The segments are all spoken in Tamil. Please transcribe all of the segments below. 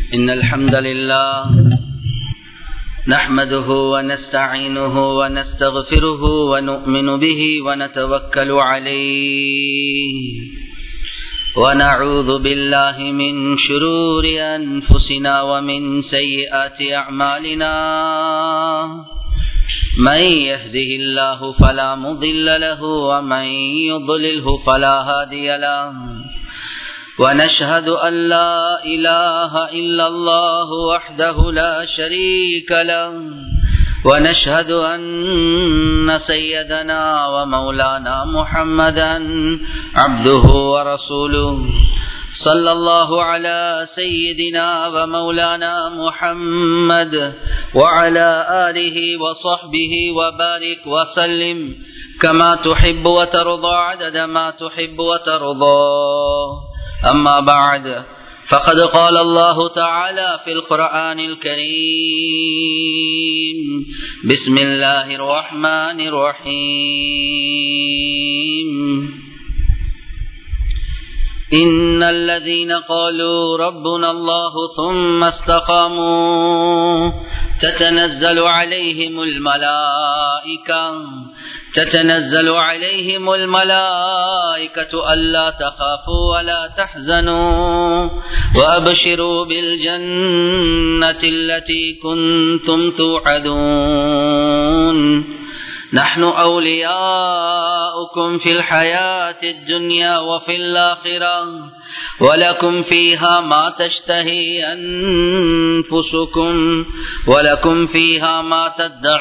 إن الحمد لله نحمده ونستعينه ونستغفره ونؤمن به ونتوكل عليه ونعوذ بالله من شرور أنفسنا ومن سيئات أعمالنا من يهده الله فلا مضل له ومن يضلله فلا هادي له ونشهد أن لا إله إلا الله وحده لا شريك له ونشهد أن سيدنا ومولانا محمدا عبده ورسوله صلى الله على سيدنا ومولانا محمد وعلى آله وصحبه وبارك وسلم كما تحب وترضى عدد ما تحب وترضى أما بعد فقد قال الله تعالى في القرآن الكريم بسم الله الرحمن الرحيم إن الذين قالوا ربنا الله ثم استقاموا تتنزل عليهم الملائكة تتنزل عليهم الملائكة ألا تخافوا ولا تحزنوا وأبشروا بالجنة التي كنتم توعدون نحن أولياؤكم في الحياة الدنيا وفي الآخرة ولكم فيها ما تشتهي أنفسكم ولكم فيها ما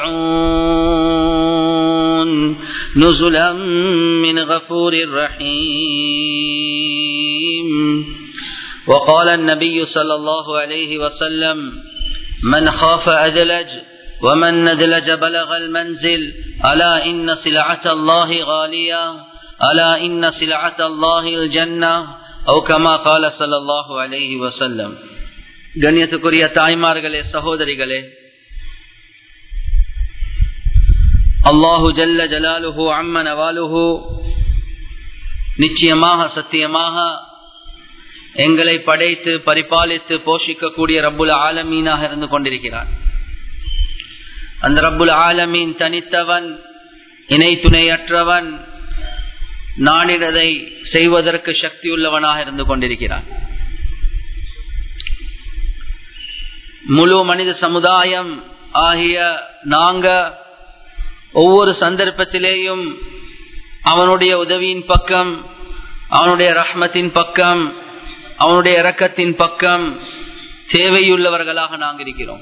تدعون نزلا من غفور رحيم وقال النبي صلى الله عليه وسلم من خاف أدلج ومن ندلج بلغ المنزل ألا إن سلعة الله غالية ألا إن سلعة الله الجنة أو كما قال صلى الله عليه وسلم கண்ணியத்துக்குரிய தாய்மார்களே சகோதரிகளே அல்லாஹு ஜல்ல ஜலாலுஹு அம்ம நவாலுஹு நிச்சயமாக சத்தியமாக எங்களை படைத்து பரிபாலித்து போஷிக்கக்கூடிய ரப்புல் ஆலமீனாக இருந்து கொண்டிருக்கிறார் அந்த ரப்புல் ஆலமீன் தனித்தவன் இணை துணையற்றவன் நாடினதை செய்வதற்கு சக்தியுள்ளவனாக இருந்து கொண்டிருக்கிறான் முழு மனித சமுதாயம் ஆகிய நாங்க ஒவ்வொரு சந்தர்ப்பத்திலேயும் அவனுடைய உதவியின் பக்கம் அவனுடைய ரஹ்மத்தின் பக்கம் அவனுடைய இரக்கத்தின் பக்கம் தேவையுள்ளவர்களாக நாங்கள் இருக்கிறோம்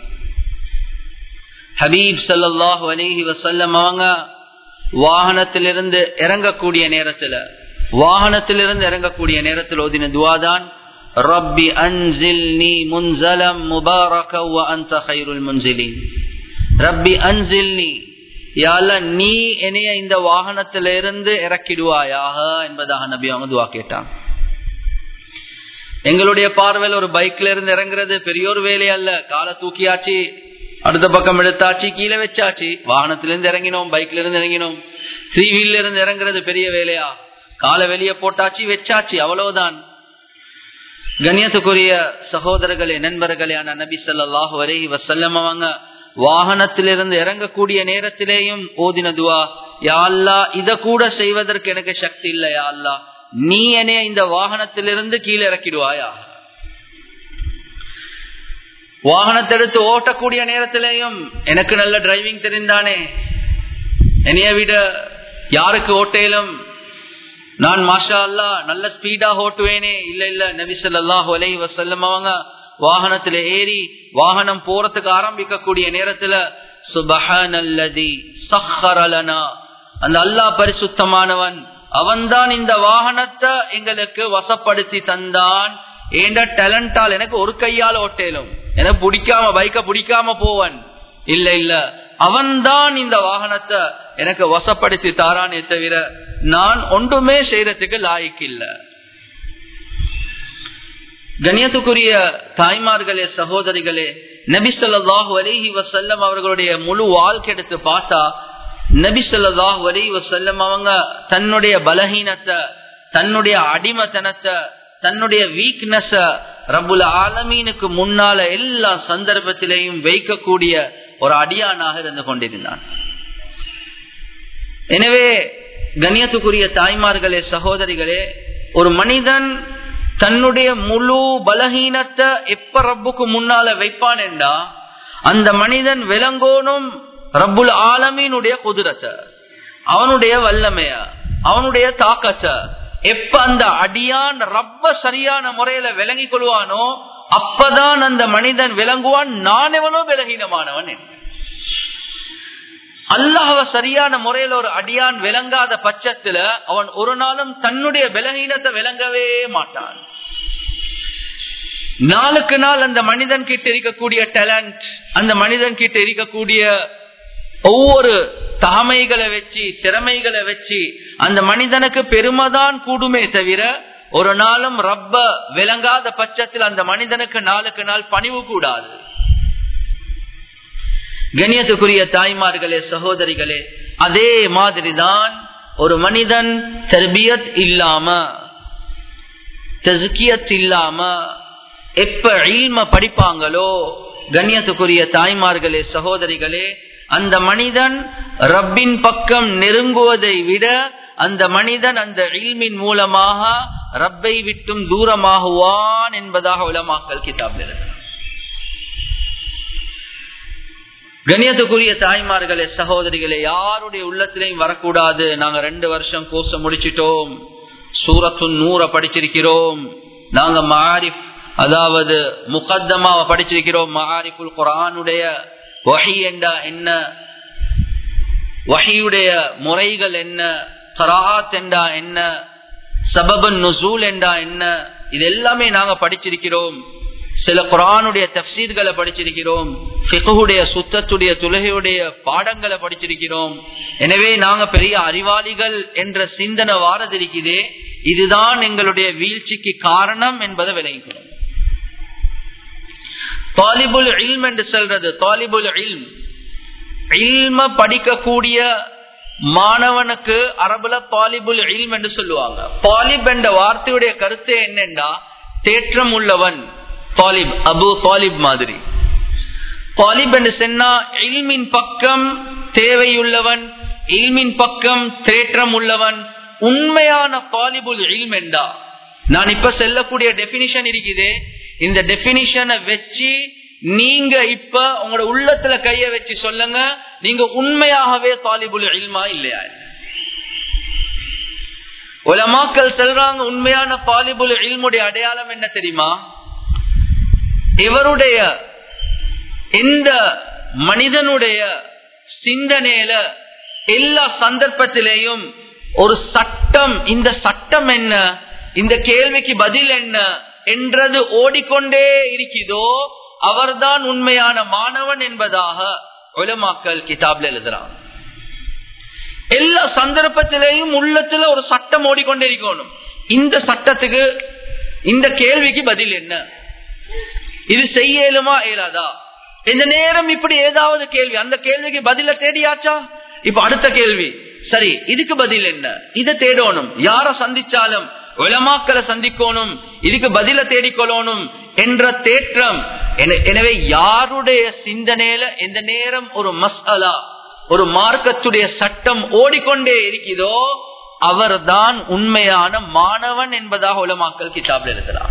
ஹபீப் சல்லாஹு அலிஹி வசல்லம் அவங்க வாகனத்திலிருந்து இறங்கக்கூடிய நேரத்தில் வாகனத்திலிருந்து இறங்கக்கூடிய நேரத்தில் ஓதின துவாதான் ரப்பி அன்சில் நீ முன்சலம் முபாரக அந்த ஹைருல் முன்சிலின் ரப்பி அன்சில் நீ யால நீ என்னைய இந்த வாகனத்திலிருந்து இறக்கிடுவாயாக என்பதாக நபி அவங்க துவா கேட்டான் எங்களுடைய பார்வையில் ஒரு பைக்ல இருந்து இறங்குறது பெரிய ஒரு வேலை அல்ல காலை தூக்கியாச்சு அடுத்த பக்கம் எடுத்தாச்சு கீழே வச்சாச்சு வாகனத்திலிருந்து இறங்கினோம் பைக்ல இருந்து இறங்கினோம் த்ரீ வீல்ல இருந்து இறங்குறது பெரிய வேலையா காலை வெளியே போட்டாச்சு வச்சாச்சு அவ்வளவுதான் கண்ணியத்துக்குரிய சகோதரர்களே நண்பர்களே நபி சொல்லாஹு வரை வசல்லம் அவங்க வாகனத்திலிருந்து இறங்கக்கூடிய நேரத்திலேயும் ஓதின துவா யாழ்லா இத கூட செய்வதற்கு எனக்கு சக்தி இல்லை யாழ்லா நீ என்னைய இந்த வாகனத்திலிருந்து கீழே இறக்கிடுவாயா வாகனத்தை எடுத்து ஓட்டக்கூடிய நேரத்திலேயும் எனக்கு நல்ல டிரைவிங் தெரிந்தானே என்னைய விட யாருக்கு ஓட்டையிலும் நான் மாஷா அல்லா நல்ல ஸ்பீடா ஓட்டுவேனே இல்ல இல்ல நபிசல்லாஹு அலை வசல்லம் அவங்க வாகனத்துல ஏறி வாகனம் போறதுக்கு ஆரம்பிக்கக்கூடிய நேரத்துல சுபஹனல்லதி சஹரலனா அந்த அல்லாஹ் பரிசுத்தமானவன் அவன்தான் இந்த வாகனத்தை எங்களுக்கு வசப்படுத்தி தந்தான் ஏண்ட டேலண்டால் எனக்கு ஒரு கையால் ஓட்டேலும் எனக்கு பிடிக்காம பைக்க பிடிக்காம போவன் இல்ல இல்ல அவன்தான் இந்த வாகனத்தை எனக்கு வசப்படுத்தி தாரானே தவிர நான் ஒன்றுமே செய்யறதுக்கு லாய்க்கு இல்ல கணியத்துக்குரிய தாய்மார்களே சகோதரிகளே நபி சொல்லாஹு அலிஹி வசல்லம் அவர்களுடைய முழு வாழ்க்கை எடுத்து பார்த்தா நபி சொல்லாஹு அலிஹி வசல்லம் அவங்க தன்னுடைய பலகீனத்தை தன்னுடைய அடிமத்தனத்தை தன்னுடைய வீக்னஸ ரபுல் ஆலமீனுக்கு முன்னால எல்லா சந்தர்ப்பத்திலையும் வைக்கக்கூடிய ஒரு அடியானாக இருந்து கொண்டிருந்தான் எனவே கண்ணியத்துக்குரிய தாய்மார்களே சகோதரிகளே ஒரு மனிதன் தன்னுடைய முழு பலகீனத்தை எப்ப ரப்புக்கு முன்னால வைப்பான் என்றா அந்த மனிதன் விளங்கோனும் ரப்புல் ஆலமீனுடைய குதிரத்தை அவனுடைய வல்லமைய அவனுடைய தாக்கத்தை எப்ப அந்த அடியான் ரப்ப சரியான முறையில விளங்கி கொள்வானோ அப்பதான் அந்த மனிதன் விளங்குவான் நான் எவனோ விலகீனமானவன் என்று அல்லாஹவ சரியான முறையில ஒரு அடியான் விளங்காத பட்சத்துல அவன் ஒரு நாளும் தன்னுடைய விலகீனத்தை விளங்கவே மாட்டான் நாளுக்கு நாள் அந்த மனிதன் கிட்ட இருக்கக்கூடிய டேலண்ட் அந்த மனிதன் கிட்ட இருக்கக்கூடிய ஒவ்வொரு தாமைகளை வச்சு திறமைகளை வச்சு அந்த மனிதனுக்கு பெருமைதான் கூடுமே தவிர ஒரு நாளும் ரப்ப விளங்காத பட்சத்தில் அந்த மனிதனுக்கு நாளுக்கு நாள் பணிவு கூடாது கணியத்துக்குரிய தாய்மார்களே சகோதரிகளே அதே மாதிரிதான் ஒரு மனிதன் தர்பியத் இல்லாம தஸ்கியத் இல்லாம எப்ப இல்ம படிப்பாங்களோ கண்ணியத்துக்குரிய தாய்மார்களே சகோதரிகளே அந்த மனிதன் ரப்பின் பக்கம் நெருங்குவதை விட அந்த மனிதன் அந்த இல்மின் மூலமாக ரப்பை விட்டும் தூரமாகுவான் என்பதாக உலமாக்கல் கிதாபில் இருக்கிறார் கண்ணியத்துக்குரிய தாய்மார்களே சகோதரிகளே யாருடைய உள்ளத்திலையும் வரக்கூடாது நாங்க ரெண்டு வருஷம் கோர்ஸ முடிச்சிட்டோம் சூரத்து நூற படிச்சிருக்கிறோம் நாங்க மாரிஃப் அதாவது முகத்தமாவை படிச்சிருக்கிறோம் மாரிஃபுல் குரானுடைய வஹி என்றா என்ன வஹியுடைய முறைகள் என்ன கராத் என்றா என்ன சபபன் நுசூல் என்றா என்ன இது எல்லாமே நாங்க படிச்சிருக்கிறோம் சில குரானுடைய தப்சீர்களை படிச்சிருக்கிறோம் ஃபிகுடைய சுத்தத்துடைய துலகையுடைய பாடங்களை படிச்சிருக்கிறோம் எனவே நாங்க பெரிய அறிவாளிகள் என்ற சிந்தனை வாரதிருக்கிறதே இதுதான் எங்களுடைய வீழ்ச்சிக்கு காரணம் என்பதை விளங்கிக்கிறோம் தாலிபுல் இல்ம் என்று சொல்றது தாலிபுல் இல்ம் இல்ம படிக்கக்கூடிய மாணவனுக்கு அரபுல தாலிபுல் இல்ம் என்று சொல்லுவாங்க தாலிப் என்ற வார்த்தையுடைய கருத்து என்னென்றா தேற்றம் உள்ளவன் தாலிப் அபு தாலிப் மாதிரி தாலிப் என்று சொன்னா இல்மின் பக்கம் தேவையுள்ளவன் இல்மின் பக்கம் தேற்றம் உள்ளவன் உண்மையான தாலிபுல் இல்ம் என்றா நான் இப்ப செல்லக்கூடிய டெபினிஷன் இருக்குதே இந்த டெபினிஷனை வச்சு நீங்க இப்ப உங்களோட உள்ளத்துல கைய வச்சு சொல்லுங்க நீங்க உண்மையாகவே தாலிபுல் இல்மா இல்லையா உலமாக்கள் சொல்றாங்க உண்மையான தாலிபுல் இல்முடைய அடையாளம் என்ன தெரியுமா இவருடைய இந்த மனிதனுடைய சிந்தனையில எல்லா சந்தர்ப்பத்திலேயும் ஒரு சட்டம் இந்த சட்டம் என்ன இந்த கேள்விக்கு பதில் என்ன என்றது ஓடிக்கொண்டே இருக்கிறதோ அவர்தான் உண்மையான மாணவன் என்பதாக உலமாக்கல் கிதாப்ல எழுதுறான் எல்லா சந்தர்ப்பத்திலேயும் உள்ளத்துல ஒரு சட்டம் ஓடிக்கொண்டே இருக்கணும் இந்த சட்டத்துக்கு இந்த கேள்விக்கு பதில் என்ன இது செய்ய இயலுமா இயலாதா இந்த நேரம் இப்படி ஏதாவது கேள்வி அந்த கேள்விக்கு பதில தேடியாச்சா இப்ப அடுத்த கேள்வி சரி இதுக்கு பதில் என்ன இதை தேடணும் யார சந்திச்சாலும் உலமாக்களை சந்திக்கணும் இதுக்கு பதில தேடிக்கொள்ளணும் என்ற தேற்றம் எனவே யாருடைய சிந்தனையில எந்த நேரம் ஒரு மசாலா ஒரு மார்க்கத்துடைய சட்டம் ஓடிக்கொண்டே இருக்கிறதோ அவர்தான் உண்மையான மாணவன் என்பதாக உலமாக்கல் கிதாபில் இருக்கிறார்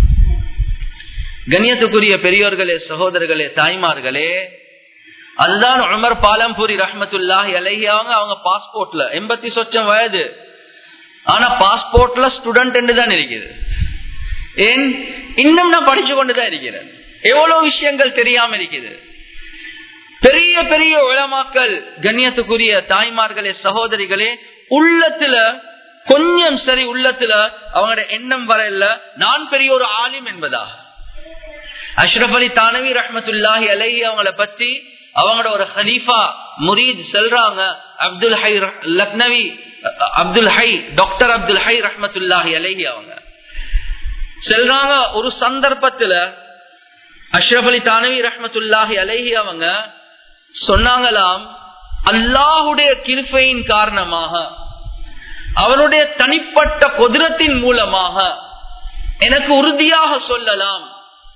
கண்ணியத்துக்குரிய பெரியோர்களே சகோதரர்களே தாய்மார்களே அதுதான் உமர் பாலம்பூரி ரஹமத்துல்லாஹி அலஹியாவங்க அவங்க பாஸ்போர்ட்ல எண்பத்தி சொச்சம் வயது ஆனா பாஸ்போர்ட்ல ஸ்டூடெண்ட் தான் இருக்குது ஏன் இன்னும் நான் படிச்சு கொண்டுதான் இருக்கிறேன் எவ்வளவு விஷயங்கள் தெரியாம இருக்குது பெரிய பெரிய உளமாக்கல் கண்ணியத்துக்குரிய தாய்மார்களே சகோதரிகளே உள்ளத்துல கொஞ்சம் சரி உள்ளத்துல அவங்களோட எண்ணம் வரையில நான் பெரிய ஒரு ஆலிம் என்பதா அஷ்ரப் அலி தானவி ரஹமத்துல்லாஹி அலஹி அவங்கள பத்தி அவங்களோட ஒரு ஹலீஃபா முரீத் செல்றாங்க அப்துல் ஹை லக்னவி அப்துல் ஹை டாக்டர் அப்துல் ஹை ரஹமத்துல்லாஹி அலஹி அவங்க செல்றாங்க ஒரு சந்தர்ப்பத்துல அஷ்ரப் அலி தானவி ரஹமத்துல்லாஹி அலஹி அவங்க சொன்னாங்களாம் அல்லாஹுடைய கிருஃபையின் காரணமாக அவனுடைய தனிப்பட்ட குதிரத்தின் மூலமாக எனக்கு உறுதியாக சொல்லலாம்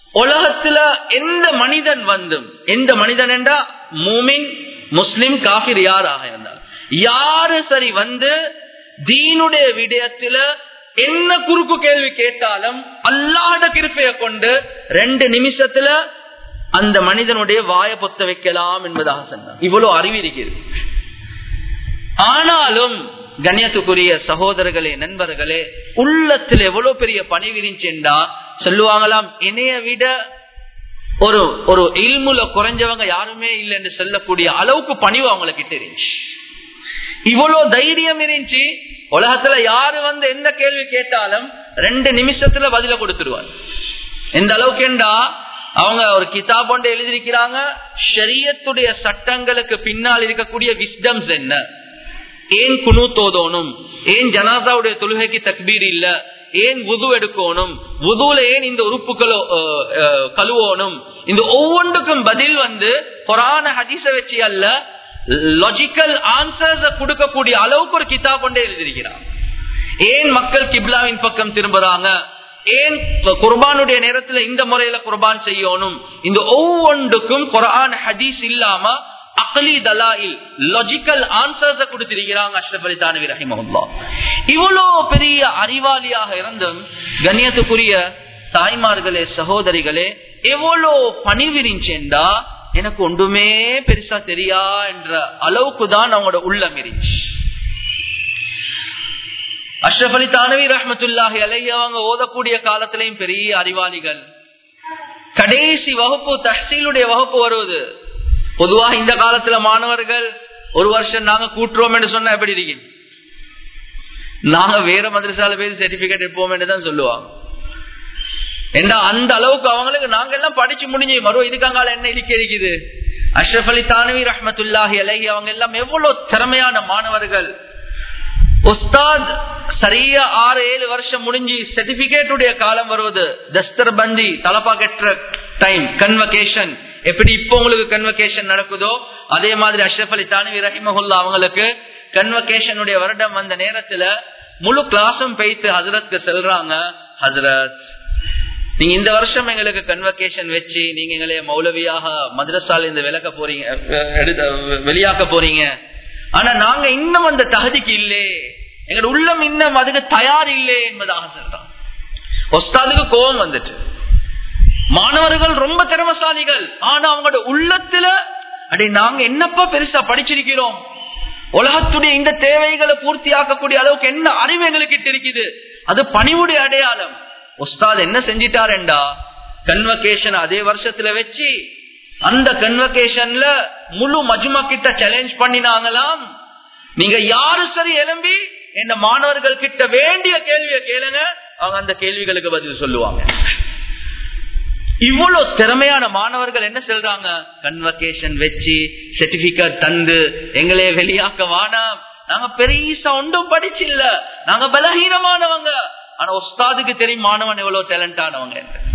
உலகத்துல எந்த மனிதன் வந்தும் எந்த மனிதன் என்றா மூமின் முஸ்லிம் காபிர் யாராக இருந்தால் யாரு சரி வந்து தீனுடைய விடயத்துல என்ன குறுக்கு கேள்வி கேட்டாலும் அல்லாட கிருப்பைய கொண்டு ரெண்டு நிமிஷத்துல அந்த மனிதனுடைய வாய பொத்த வைக்கலாம் என்பதாக சொன்னார் இவ்வளவு அறிவு இருக்கிறது ஆனாலும் கண்ணியத்துக்குரிய சகோதரர்களே நண்பர்களே உள்ளத்தில் எவ்வளவு பெரிய பணிவிரிஞ்சென்றா சொல்லுவாங்களாம் இணைய விட ஒரு ஒரு இல்முல குறைஞ்சவங்க யாருமே இல்லை என்று சொல்லக்கூடிய அளவுக்கு பணிவு அவங்களுக்கு இருந்துச்சு இவ்வளவு தைரியம் இருந்துச்சு உலகத்துல யாரு வந்து எந்த கேள்வி கேட்டாலும் ரெண்டு நிமிஷத்துல பதில கொடுத்துருவார் எந்த அளவுக்கு என்றா அவங்க ஒரு கிதாப் ஒன்று எழுதியிருக்கிறாங்க ஷரியத்துடைய சட்டங்களுக்கு பின்னால் இருக்கக்கூடிய விஸ்டம்ஸ் என்ன ஏன் குணு தோதோனும் ஏன் ஜனாதாவுடைய தொழுகைக்கு தக்பீர் இல்ல ஏன் உது எடுக்கணும் உதுல ஏன் இந்த உறுப்புகளோ கழுவோணும் இந்த ஒவ்வொன்றுக்கும் பதில் வந்து கொரான ஹதீச வச்சு அல்ல லாஜிக்கல் ஆன்சர்ஸ் கொடுக்கக்கூடிய அளவுக்கு ஒரு கிதாப் கொண்டே எழுதியிருக்கிறார் ஏன் மக்கள் கிப்லாவின் பக்கம் திரும்புறாங்க ஏன் குர்பானுடைய நேரத்துல இந்த முறையில குர்பான் செய்யணும் இந்த ஒவ்வொன்றுக்கும் குரான் ஹதீஸ் இல்லாம அகலி தலாயில் லாஜிக்கல் ஆன்சர்ஸ் கொடுத்திருக்கிறாங்க அஷ்ரப் அலி தானவி ரஹிமஹுல்லா இவ்வளோ பெரிய அறிவாளியாக இருந்தும் கண்ணியத்துக்குரிய தாய்மார்களே சகோதரிகளே எவ்வளோ பணிவிரிஞ்சேண்டா எனக்கு ஒன்றுமே பெருசா தெரியா என்ற அளவுக்கு தான் அவங்களோட உள்ளம் இருந்துச்சு அஷ்ரப் அலி தானவி ரஹமத்துல்லாஹி அலை அவங்க ஓதக்கூடிய காலத்திலையும் பெரிய அறிவாளிகள் கடைசி வகுப்பு தஹசீலுடைய வகுப்பு வருவது பொதுவாக இந்த காலத்துல மாணவர்கள் ஒரு வருஷம் நாங்க கூட்டுறோம் என்று சொன்னா எப்படி இருக்கீங்க நாங்க வேற மதரசால போய் சர்டிபிகேட் எடுப்போம் தான் சொல்லுவாங்க ஏண்டா அந்த அளவுக்கு அவங்களுக்கு நாங்க எல்லாம் படிச்சு முடிஞ்சு மறுவ இதுக்காக என்ன இடிக்க இருக்குது அஷ்ரப் அலி தானவி ரஹமத்துல்லாஹி அலஹி அவங்க எல்லாம் எவ்வளவு திறமையான மாணவர்கள் உஸ்தாத் சரியா ஆறு ஏழு வருஷம் முடிஞ்சு சர்டிபிகேட் உடைய காலம் வருவது தஸ்தர் பந்தி தலப்பா கெட்ட டைம் கன்வகேஷன் எப்படி இப்போ உங்களுக்கு கன்வகேஷன் நடக்குதோ அதே மாதிரி அஷ்ரப் அலி தானவி ரஹிமஹுல்லா அவங்களுக்கு கன்வகேஷனுடைய வருடம் வந்த நேரத்துல முழு கிளாஸும் பெய்த்து ஹசரத்க்கு செல்றாங்க ஹசரத் நீங்க இந்த வருஷம் எங்களுக்கு கன்வகேஷன் வச்சு நீங்க எங்களை மௌலவியாக மദ്രസാல இந்த விளக்க போறீங்க வெளியாக்க போறீங்க ஆனா நாங்க இன்னும் அந்த தகுதிக்கு இல்லே எங்க உள்ளம் இன்னும் அதுக்கு தயார் இல்லை என்பதாக சொல்றான் ஒஸ்தாதுக்கு கோபம் வந்துட்டு மாணவர்கள் ரொம்ப திறமசாலிகள் ஆனா அவங்களோட உள்ளத்துல அடே நாங்க என்னப்பா பெருசா படிச்சிருக்கிறோம் உலகத்துடைய இந்த தேவைகளை பூர்த்தி ஆக்கக்கூடிய அளவுக்கு என்ன அறிவு எங்களுக்கு இருக்குது அது பணிவுடைய அடையாளம் உஸ்தாத் என்ன செஞ்சிட்டாருண்டா கன்வகேஷன் அதே வருஷத்துல வச்சு அந்த கன்வகேஷன்ல முழு மஜ்மா கிட்ட சேலஞ்ச் பண்ணினாங்களாம் நீங்க யாரு சரி எலும்பி என்ன மாணவர்கள் கிட்ட வேண்டிய கேள்வியை கேளுங்க அவங்க அந்த கேள்விகளுக்கு பதில் சொல்லுவாங்க இவ்வளவு திறமையான மாணவர்கள் என்ன சொல்றாங்க கன்வகேஷன் வச்சு சர்டிபிகேட் தந்து எங்களே வெளியாக்க வானாம் நாங்க பெரியசா ஒன்றும் படிச்சு இல்ல நாங்க பலகீனமானவங்க ஆனா உஸ்தாதுக்கு தெரியும் மாணவன் எவ்வளவு டேலண்ட் ஆனவங்க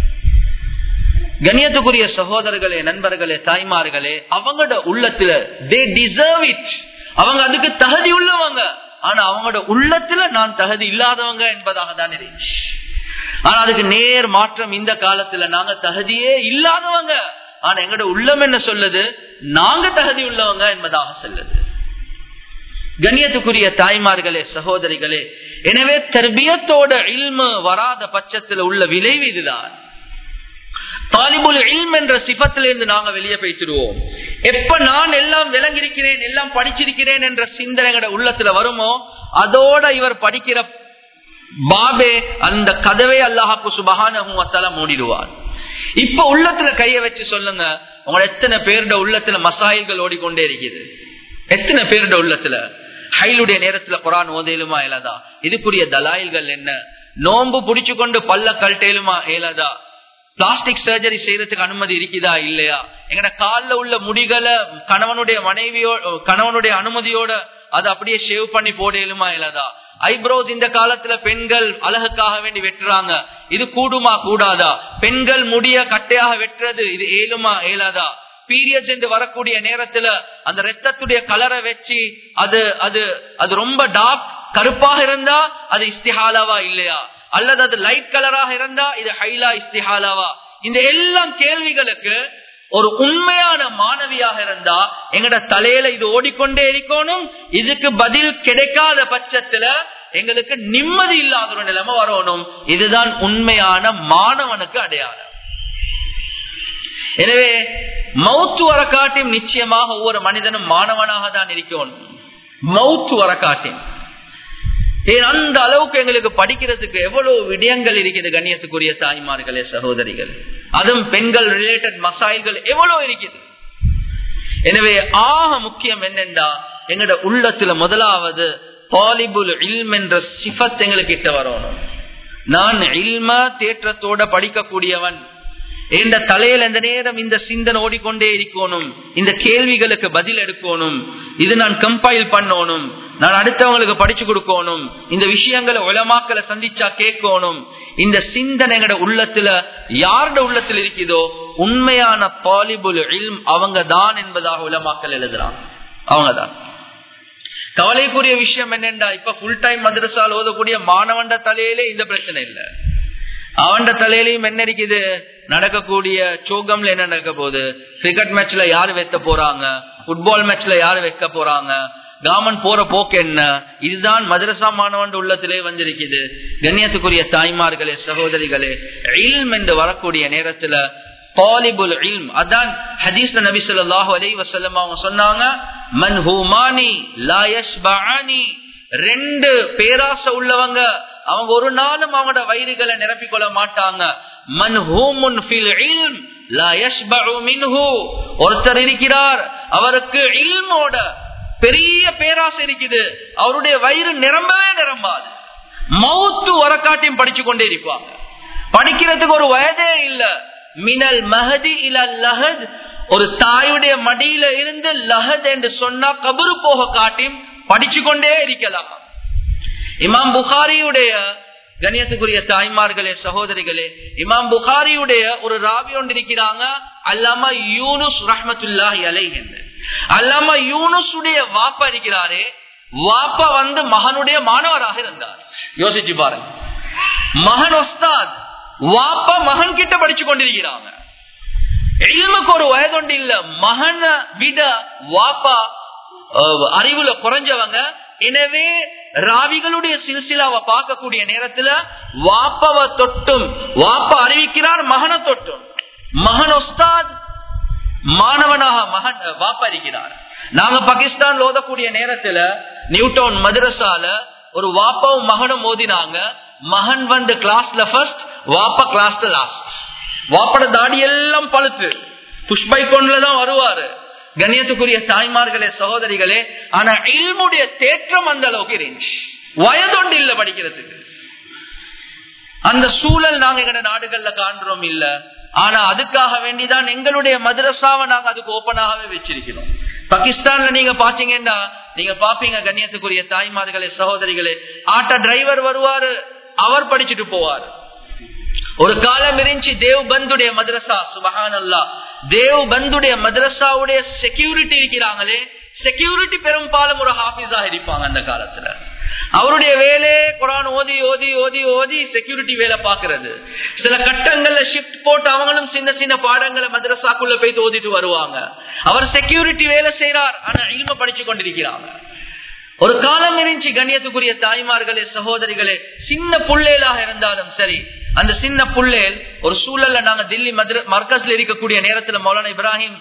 கண்ணியத்துக்குரிய சகோதரர்களே நண்பர்களே தாய்மார்களே அவங்களோட உள்ளத்துல தே டிசர்வ் இட் அவங்க அதுக்கு தகுதி உள்ளவங்க ஆனா அவங்களோட உள்ளத்துல நான் தகுதி இல்லாதவங்க என்பதாக தான் இருந்துச்சு ஆனா அதுக்கு நேர் மாற்றம் இந்த காலத்துல நாங்க தகுதியே இல்லாதவங்க ஆனா எங்களோட உள்ளம் என்ன சொல்லுது நாங்க தகுதி உள்ளவங்க என்பதாக சொல்லுது கண்ணியத்துக்குரிய தாய்மார்களே சகோதரிகளே எனவே தர்பியத்தோட இல்மு வராத பட்சத்துல உள்ள விளைவு இதுதான் தாலிபுல் இல்ம் என்ற சிபத்திலிருந்து நாங்க வெளியே பேசிடுவோம் எப்ப நான் எல்லாம் விளங்கியிருக்கிறேன் எல்லாம் படிச்சிருக்கிறேன் என்ற சிந்தனைகள உள்ளத்துல வருமோ அதோட இவர் படிக்கிற பாபே அந்த கதவை அல்லாஹாக்கு சுபகான மூடிடுவார் இப்ப உள்ளத்துல கைய வச்சு சொல்லுங்க உங்களோட எத்தனை பேருட உள்ளத்துல மசாயில்கள் ஓடிக்கொண்டே இருக்குது எத்தனை பேருட உள்ளத்துல ஹைலுடைய நேரத்துல குரான் ஓதையிலுமா இயலாதா இதுக்குரிய தலாயில்கள் என்ன நோன்பு புடிச்சு கொண்டு பல்ல கல்டேலுமா இயலாதா பிளாஸ்டிக் சர்ஜரி செய்யறதுக்கு அனுமதி இருக்குதா இல்லையா எங்கட காலில் உள்ள முடிகளை கணவனுடைய மனைவியோட கணவனுடைய அனுமதியோட அதை அப்படியே ஷேவ் பண்ணி போடலுமா இல்லாதா ஐப்ரோஸ் இந்த காலத்துல பெண்கள் அழகுக்காக வேண்டி வெட்டுறாங்க இது கூடுமா கூடாதா பெண்கள் முடிய கட்டையாக வெட்டுறது இது ஏழுமா ஏலாதா பீரியட்ஸ் என்று வரக்கூடிய நேரத்துல அந்த ரத்தத்துடைய கலரை வச்சு அது அது அது ரொம்ப டார்க் கருப்பாக இருந்தா அது இஸ்திஹாலாவா இல்லையா அல்லது அது லைட் கலராக இருந்தா இது ஹைலா இஸ்திஹாலாவா இந்த எல்லாம் கேள்விகளுக்கு ஒரு உண்மையான மாணவியாக இருந்தா எங்கட தலையில இது ஓடிக்கொண்டே இருக்கணும் இதுக்கு பதில் கிடைக்காத பட்சத்துல எங்களுக்கு நிம்மதி இல்லாத ஒரு நிலைமை வரணும் இதுதான் உண்மையான மாணவனுக்கு அடையாளம் எனவே மௌத்து வர காட்டியும் நிச்சயமாக ஒவ்வொரு மனிதனும் மாணவனாக தான் இருக்கணும் மௌத்து வர காட்டியும் ஏன் அந்த அளவுக்கு எங்களுக்கு படிக்கிறதுக்கு எவ்வளவு விடயங்கள் இருக்குது கண்ணியத்துக்குரிய தாய்மார்களே சகோதரிகள் அதுவும் பெண்கள் ரிலேட்டட் மசாய்கள் எவ்வளவு இருக்குது எனவே ஆக முக்கியம் என்னென்றா எங்கட உள்ளத்துல முதலாவது பாலிபுல் இல்ம் என்ற சிஃபத் எங்களுக்கு கிட்ட வரணும் நான் இல்ம தேற்றத்தோட படிக்கக்கூடியவன் என்ற தலையில எந்த நேரம் இந்த சிந்தனை ஓடிக்கொண்டே இருக்கணும் இந்த கேள்விகளுக்கு பதில் எடுக்கணும் இது நான் கம்பைல் பண்ணணும் நான் அடுத்தவங்களுக்கு படிச்சு கொடுக்கணும் இந்த விஷயங்களை உலமாக்களை சந்திச்சா கேட்கணும் இந்த சிந்தனை எங்கட உள்ளத்துல யாரோட உள்ளத்துல இருக்குதோ உண்மையான பாலிபுல் இல்ம் அவங்க தான் என்பதாக உலமாக்கள் எழுதுறாங்க அவங்கதான் கவலைக்குரிய விஷயம் என்னென்றா இப்ப ஃபுல் டைம் மதரசால் ஓதக்கூடிய மாணவண்ட தலையிலே இந்த பிரச்சனை இல்லை அவன் தலையிலையும் என்ன இருக்குது நடக்கக்கூடிய சோகம்ல என்ன நடக்க போகுது கிரிக்கெட் மேட்ச்ல யாரு வைக்க போறாங்க புட்பால் மேட்ச்ல யாரு வைக்க போறாங்க கவர்மெண்ட் போற போக்கு என்ன இதுதான் மதரசா மாணவன் உள்ளத்திலே வந்திருக்குது கண்ணியத்துக்குரிய தாய்மார்களே சகோதரிகளே இல்ம் என்று வரக்கூடிய நேரத்துல பாலிபுல் இல்ம் அதான் ஹதீஸ்ல நபி ஸல்லல்லாஹு அலைஹி வஸல்லம் அவங்க சொன்னாங்க மன் ஹூமானி லா யஷ்பஅனி ரெண்டு பேராசை உள்ளவங்க அவங்க ஒரு நாளும் அவங்களோட வயிறுகளை நிரப்பிக் கொள்ள மாட்டாங்க மன் ஹூமுன் ஃபில் இல்ம் லா யஷ்பஉ மின்ஹு ஒருத்தர் இருக்கிறார் அவருக்கு இல்மோட பெரிய பேராசை இருக்குது அவருடைய வயிறு நிரம்பவே நிரம்பாது மௌத்து வரக்காட்டியும் படிச்சு கொண்டே இருப்பாங்க படிக்கிறதுக்கு ஒரு வயதே இல்ல மினல் மஹதி இல லஹத் ஒரு தாயுடைய மடியில இருந்து லஹத் என்று சொன்னா கபரு போக காட்டியும் படிச்சு கொண்டே இருக்கலாம் இமாம் புகாரியுடைய கணியத்துக்குரிய தாய்மார்களே சகோதரிகளே இமாம் புகாரியுடைய ஒரு ராவி ஒன்று இருக்கிறாங்க அல்லாம யூனுஸ் ரஹமத்துல்லாஹி அலை என்று அல்லாம யூனுஸுடைய வாப்பா இருக்கிறாரே வாப்பா வந்து மகனுடைய மாணவராக இருந்தார் யோசிச்சு பாருங்க மகன் ஒஸ்தாத் வாப்பா மகன் கிட்ட படிச்சு கொண்டிருக்கிறாங்க எல்முக்கு ஒரு வயதொண்டு இல்ல மகனை விட வாப்பா அறிவுல குறைஞ்சவங்க எனவே ராவிகளுடைய சில்சிலாவை பார்க்கக்கூடிய நேரத்துல வாப்பவ தொட்டும் வாப்பா அறிவிக்கிறார் மகனை தொட்டும் மகன் ஒஸ்தாத் மாணவனாக மகன் வாப்பா இருக்கிறார் நாங்க பாகிஸ்தான் ஓதக்கூடிய நேரத்துல நியூட்டவுன் மதுரசால ஒரு வாப்பாவும் மகனும் ஓதினாங்க மகன் வந்து கிளாஸ்ல ஃபர்ஸ்ட் வாப்பா கிளாஸ்ல லாஸ்ட் வாப்பட தாடி எல்லாம் பழுத்து புஷ்பை கொண்டுலதான் வருவாரு கண்ணியத்துக்குரிய தாய்மார்களே சகோதரிகளே ஆனா இல்முடைய தேற்றம் அந்த அளவுக்கு இருந்துச்சு வயதொண்டு இல்ல படிக்கிறதுக்கு அந்த சூழல் நாங்க எங்க நாடுகள்ல காண்றோம் இல்ல ஆனா அதுக்காக வேண்டிதான் எங்களுடைய மதரசாவை நாங்க அதுக்கு ஓப்பனாகவே வச்சிருக்கிறோம் பாகிஸ்தான்ல நீங்க பாத்தீங்கன்னா நீங்க பாப்பீங்க கண்ணியத்துக்குரிய தாய்மார்களே சகோதரிகளே ஆட்ட டிரைவர் வருவாரு அவர் படிச்சுட்டு போவாரு ஒரு காலம் இருந்துச்சு தேவ் பந்துடைய மதரசா சுபஹான் அல்லா தேவ் பந்துடைய மதரசாவுடைய செக்யூரிட்டி இருக்கிறாங்களே செக்யூரிட்டி பெரும்பாலும் ஒரு ஹாபிஸாக இருப்பாங்க அந்த காலத்துல அவருடைய வேலையே குரான் ஓதி ஓதி ஓதி ஓதி செக்யூரிட்டி வேலை பாக்குறது சில கட்டங்கள்ல ஷிப்ட் போட்டு அவங்களும் சின்ன சின்ன பாடங்களை மதரசாக்குள்ள போய் ஓதிட்டு வருவாங்க அவர் செக்யூரிட்டி வேலை செய்யறார் ஆனா இல்ம படிச்சு கொண்டிருக்கிறாங்க ஒரு காலம் இருந்துச்சு கண்ணியத்துக்குரிய தாய்மார்களே சகோதரிகளே சின்ன புள்ளேலாக இருந்தாலும் சரி அந்த சின்ன புள்ளேல் ஒரு சூழல்ல நாங்க தில்லி மதுர மர்க்கஸ்ல இருக்கக்கூடிய நேரத்துல மௌலானா இப்ராஹிம்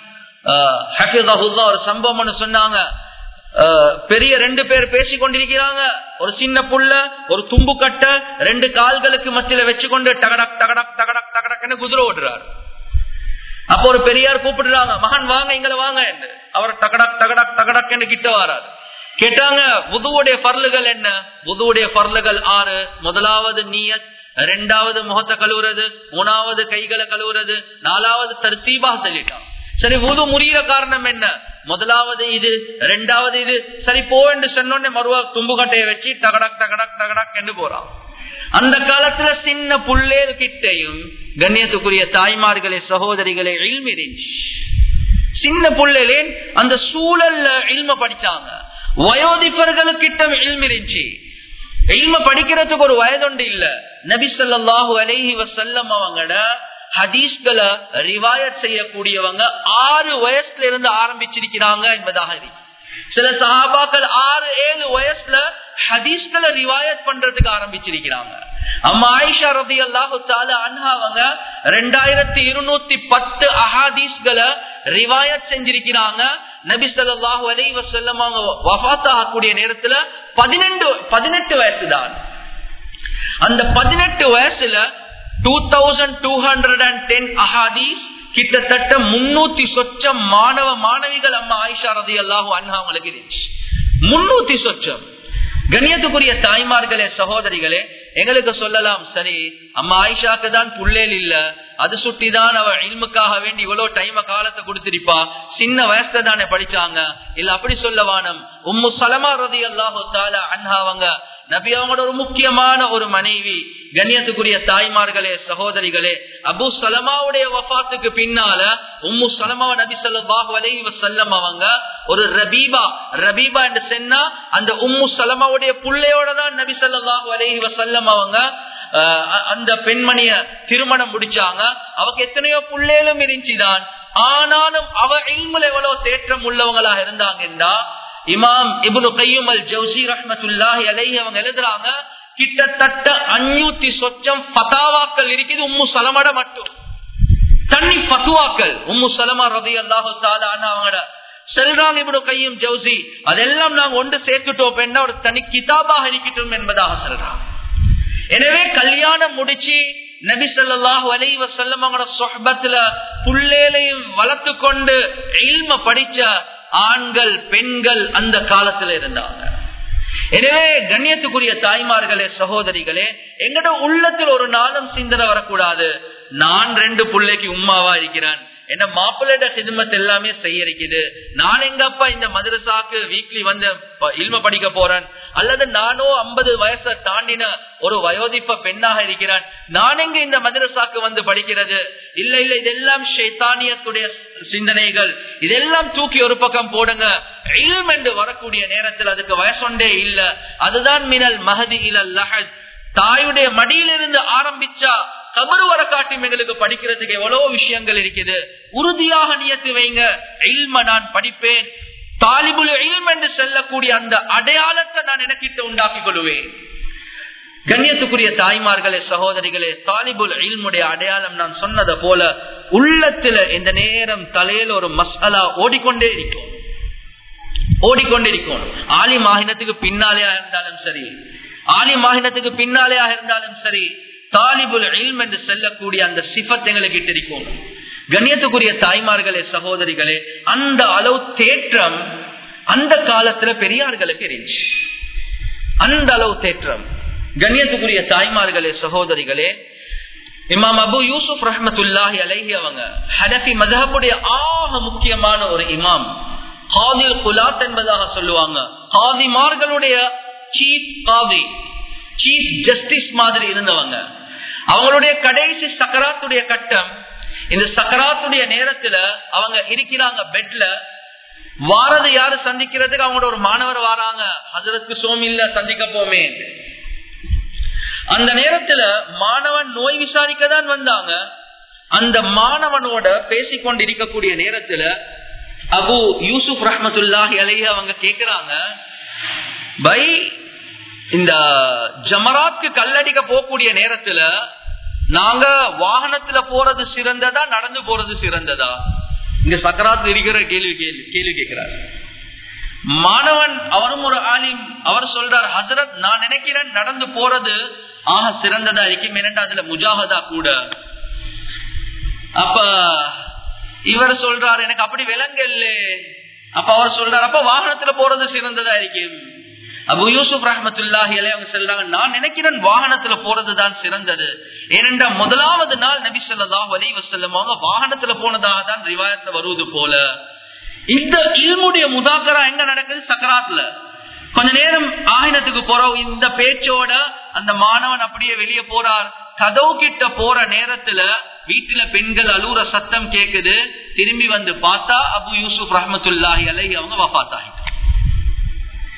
ஒரு சம்பவம்னு சொன்னாங்க பெரிய ரெண்டு பேர் பேசி கொண்டிருக்கிறாங்க ஒரு சின்ன புள்ள ஒரு தும்பு கட்ட ரெண்டு கால்களுக்கு மத்தியில வச்சுக்கொண்டு டகடக் டகடக் டகடக் டகடக்னு குதிரை ஓடுறாரு அப்போ ஒரு பெரியார் கூப்பிடுறாங்க மகன் வாங்க இங்களை வாங்க என்று அவர் டகடக் டகடக் டகடக் என்று கிட்ட வராது கேட்டாங்க புதுவுடைய பர்லுகள் என்ன புதுவுடைய பர்லுகள் ஆறு முதலாவது நீயத் ரெண்டாவது முகத்தை கழுவுறது மூணாவது கைகளை கழுவுறது நாலாவது தர்த்தீபாக சொல்லிட்டான் சரி உது முறிய காரணம் என்ன முதலாவது இது ரெண்டாவது இது சரி போ என்று சொன்னோடனே மறுவா தும்புக்கட்டையை வச்சு டகடக் டகடக் டகடக் என்று போறான் அந்த காலத்துல சின்ன புள்ளேல் கிட்டையும் கண்ணியத்துக்குரிய தாய்மார்களே சகோதரிகளே இல்மிரிஞ்ச் சின்ன புள்ளலே அந்த சூழல்ல இல்ம படிச்சாங்க வயோதிபர்களுக்கிட்ட இல்மிரிஞ்சி இல்ம படிக்கிறதுக்கு ஒரு வயதுண்டு இல்ல நபி சொல்லாஹு அலைஹி வசல்லம் அவங்கட ஹதீஸ்களை ரிவாயத் செய்யக்கூடியவங்க ஆறு வயசுல இருந்து ஆரம்பிச்சிருக்கிறாங்க என்பதாக இருக்கு சில சஹாபாக்கள் ஆறு ஏழு வயசுல ஹதீஸ்களை ரிவாயத் பண்றதுக்கு ஆரம்பிச்சிருக்கிறாங்க அம்மா ஆயிஷா ரதி அல்லாஹு அன்ஹாவங்க ரெண்டாயிரத்தி இருநூத்தி பத்து அஹாதீஸ்களை ரிவாயத் செஞ்சிருக்கிறாங்க நபி சொல்லாஹு அலை வசல்லம் அவங்க வஃத் ஆகக்கூடிய நேரத்துல பதினெண்டு பதினெட்டு வயசு தான் அந்த பதினெட்டு வயசுல two thousand two hundred and ten அஹாதீஸ் கிட்டத்தட்ட முன்னூத்தி சொச்சம் மாணவ மாணவிகள் அம்மா ஆயிஷா ரதி அல்லாஹு அன்ஹா அவங்களுக்கு இருந்துச்சு முன்னூத்தி சொச்சம் கண்ணியத்துக்குரிய தாய்மார்களே சகோதரிகளே எங்களுக்கு சொல்லலாம் சரி அம்மா ஆயிஷாக்கு தான் புள்ளேல் இல்ல அது சுட்டிதான் அவ இல்முக்காக வேண்டி இவ்வளவு டைம காலத்தை கொடுத்திருப்பா சின்ன வயசுல தானே படிச்சாங்க இல்ல அப்படி சொல்ல வானம் உம்மு சலமா ரதி அல்லாஹு தாலா அன்ஹாவங்க நபி அவங்களோட ஒரு முக்கியமான ஒரு மனைவி கண்ணியத்துக்குரிய தாய்மார்களே சகோதரிகளே அபு சலமாவுடைய வஃத்துக்கு பின்னால உம்மு சலமா நபி சொல்லாஹு அலைஹி வசல்லம் அவங்க ஒரு ரபீபா ரபீபா என்று சொன்னா அந்த உம்மு சலமாவுடைய புள்ளையோட தான் நபி சொல்லாஹு அலைஹி வசல்லம் அவங்க அந்த பெண்மணிய திருமணம் முடிச்சாங்க அவக்கு எத்தனையோ புள்ளேலும் இருந்துச்சுதான் ஆனாலும் அவ இல்முல எவ்வளவு தேற்றம் உள்ளவங்களா இருந்தாங்கன்னா இமாம் இபுனு கையும் அல் ஜவுசி ரஹமத்துல்லாஹி அலைஹி அவங்க எழுதுறாங்க கிட்டத்தட்ட அஞ்சூத்தி சொச்சம் பதாவாக்கள் இருக்குது உம்மு சலமட மட்டும் தண்ணி பத்துவாக்கள் உம்மு சலமா ரதி அல்லாஹு அவங்களோட செல்றான் இப்படி கையும் ஜவுசி அதெல்லாம் நாங்க ஒன்று சேர்த்துட்டோம் பெண்ணா ஒரு தனி கிதாபாக இருக்கட்டும் என்பதாக சொல்றான் எனவே கல்யாணம் முடிச்சு நபி சொல்லாஹு அலை வசல்லம் அவங்களோட சொஹபத்துல புள்ளேலையும் வளர்த்து கொண்டு இல்ம படிச்ச ஆண்கள் பெண்கள் அந்த காலத்துல இருந்தாங்க எனவே கண்ணியத்துக்குரிய தாய்மார்களே சகோதரிகளே எங்கட உள்ளத்தில் ஒரு நாளும் சிந்தனை வரக்கூடாது நான் ரெண்டு பிள்ளைக்கு உமாவா இருக்கிறேன் என்ன மாப்பிள்ளைட சிதுமத் எல்லாமே செய்ய இருக்குது நான் எங்கப்பா இந்த மதரசாக்கு வீக்லி வந்து இல்ம படிக்க போறேன் அல்லது நானோ ஐம்பது வயசை தாண்டின ஒரு வயோதிப்ப பெண்ணாக இருக்கிறேன் நான் எங்க இந்த மதரசாக்கு வந்து படிக்கிறது இல்ல இல்ல இதெல்லாம் ஷைத்தானியத்துடைய சிந்தனைகள் இதெல்லாம் தூக்கி ஒரு பக்கம் போடுங்க இல்ம் என்று வரக்கூடிய நேரத்தில் அதுக்கு வயசொண்டே இல்ல அதுதான் மினல் மஹதி இலல் லஹத் தாயுடைய மடியிலிருந்து ஆரம்பிச்சா கபரு வர காட்டும் எங்களுக்கு படிக்கிறதுக்கு எவ்வளவு விஷயங்கள் இருக்குது உறுதியாக நியத்து வைங்க இல்ம நான் படிப்பேன் தாலிபுல் இல்ம் என்று செல்லக்கூடிய அந்த அடையாளத்தை நான் எனக்கிட்ட உண்டாக்கி கொள்வேன் கண்ணியத்துக்குரிய தாய்மார்களே சகோதரிகளே தாலிபுல் இல்முடைய அடையாளம் நான் சொன்னதை போல உள்ளத்துல இந்த நேரம் தலையில ஒரு மசாலா ஓடிக்கொண்டே இருக்கும் ஓடிக்கொண்டே இருக்கும் ஆலி மாகினத்துக்கு பின்னாலேயா இருந்தாலும் சரி ஆலி மாகினத்துக்கு பின்னாலேயா இருந்தாலும் சரி தாலிபுல் இல்ம் என்று செல்லக்கூடிய அந்த சிபத் எங்களுக்கு இருக்கும் கண்ணியத்துக்குரிய தாய்மார்களே சகோதரிகளே அந்த அளவு தேற்றம் அந்த காலத்துல பெரியார்களுக்கு இருந்துச்சு அந்த அளவு தேற்றம் கண்ணியத்துக்குரிய தாய்மார்களே சகோதரிகளே இமாம் அபு யூசுப் ரஹமத்துல்லாஹி அலைஹி அவங்க ஹனஃபி மதஹபுடைய ஆக முக்கியமான ஒரு இமாம் காதில் குலாத் என்பதாக சொல்லுவாங்க காதிமார்களுடைய சீஃப் காதி சீஃப் ஜஸ்டிஸ் மாதிரி இருந்தவங்க அவங்களுடைய கடைசி சக்கராத்துடைய கட்டம் இந்த சக்கராத்துடைய நேரத்துல அவங்க இருக்கிறாங்க பெட்ல வாரது யாரு சந்திக்கிறதுக்கு அவங்களோட ஒரு மாணவர் வாராங்க அதற்கு சோமில்ல சந்திக்க போமே அந்த நேரத்துல மாணவன் நோய் விசாரிக்க தான் வந்தாங்க அந்த மாணவனோட பேசிக்கொண்டு இருக்கக்கூடிய நேரத்துல அபு யூசுப் ரஹமத்துல்லாஹி அலைய அவங்க கேக்குறாங்க பை இந்த ஜமராத்க்கு கல்லடிக்க போகக்கூடிய நேரத்துல நாங்க வாகனத்துல போறது சிறந்ததா நடந்து போறது சிறந்ததா இங்க சக்கராத்துல இருக்கிற கேள்வி கேள்வி கேள்வி கேட்கிறார் மாணவன் அவரும் ஒரு ஆலிம் அவர் சொல்றார் ஹசரத் நான் நினைக்கிறேன் நடந்து போறது ஆக சிறந்ததா இருக்கும் ஏனென்றா அதுல முஜாகதா கூட அப்ப இவர் சொல்றாரு எனக்கு அப்படி விலங்கல்ல அப்ப அவர் சொல்றாரு அப்ப வாகனத்துல போறது சிறந்ததா இருக்கும் அபு யூசுப் ரஹமத்துல்லாஹி அவங்க சொல்றாங்க நான் நினைக்கிறேன் வாகனத்துல போறதுதான் சிறந்தது ஏனென்றா முதலாவது நாள் நபி சொல்லாஹ் அலி வசல்லம் அவங்க வாகனத்துல போனதாக தான் ரிவாயத்துல வருவது போல இந்த இல்முடைய முதாக்கரா எங்க நடக்குது சக்கராத்துல கொஞ்ச நேரம் ஆயினத்துக்கு போறோம் இந்த பேச்சோட அந்த மாணவன் அப்படியே வெளியே போறார் கதவு கிட்ட போற நேரத்துல வீட்டுல பெண்கள் அழுற சத்தம் கேக்குது திரும்பி வந்து பார்த்தா அபு யூசுப் ரஹமத்துல்லாஹி அலை அவங்க வபாத்தாயிட்டாங்க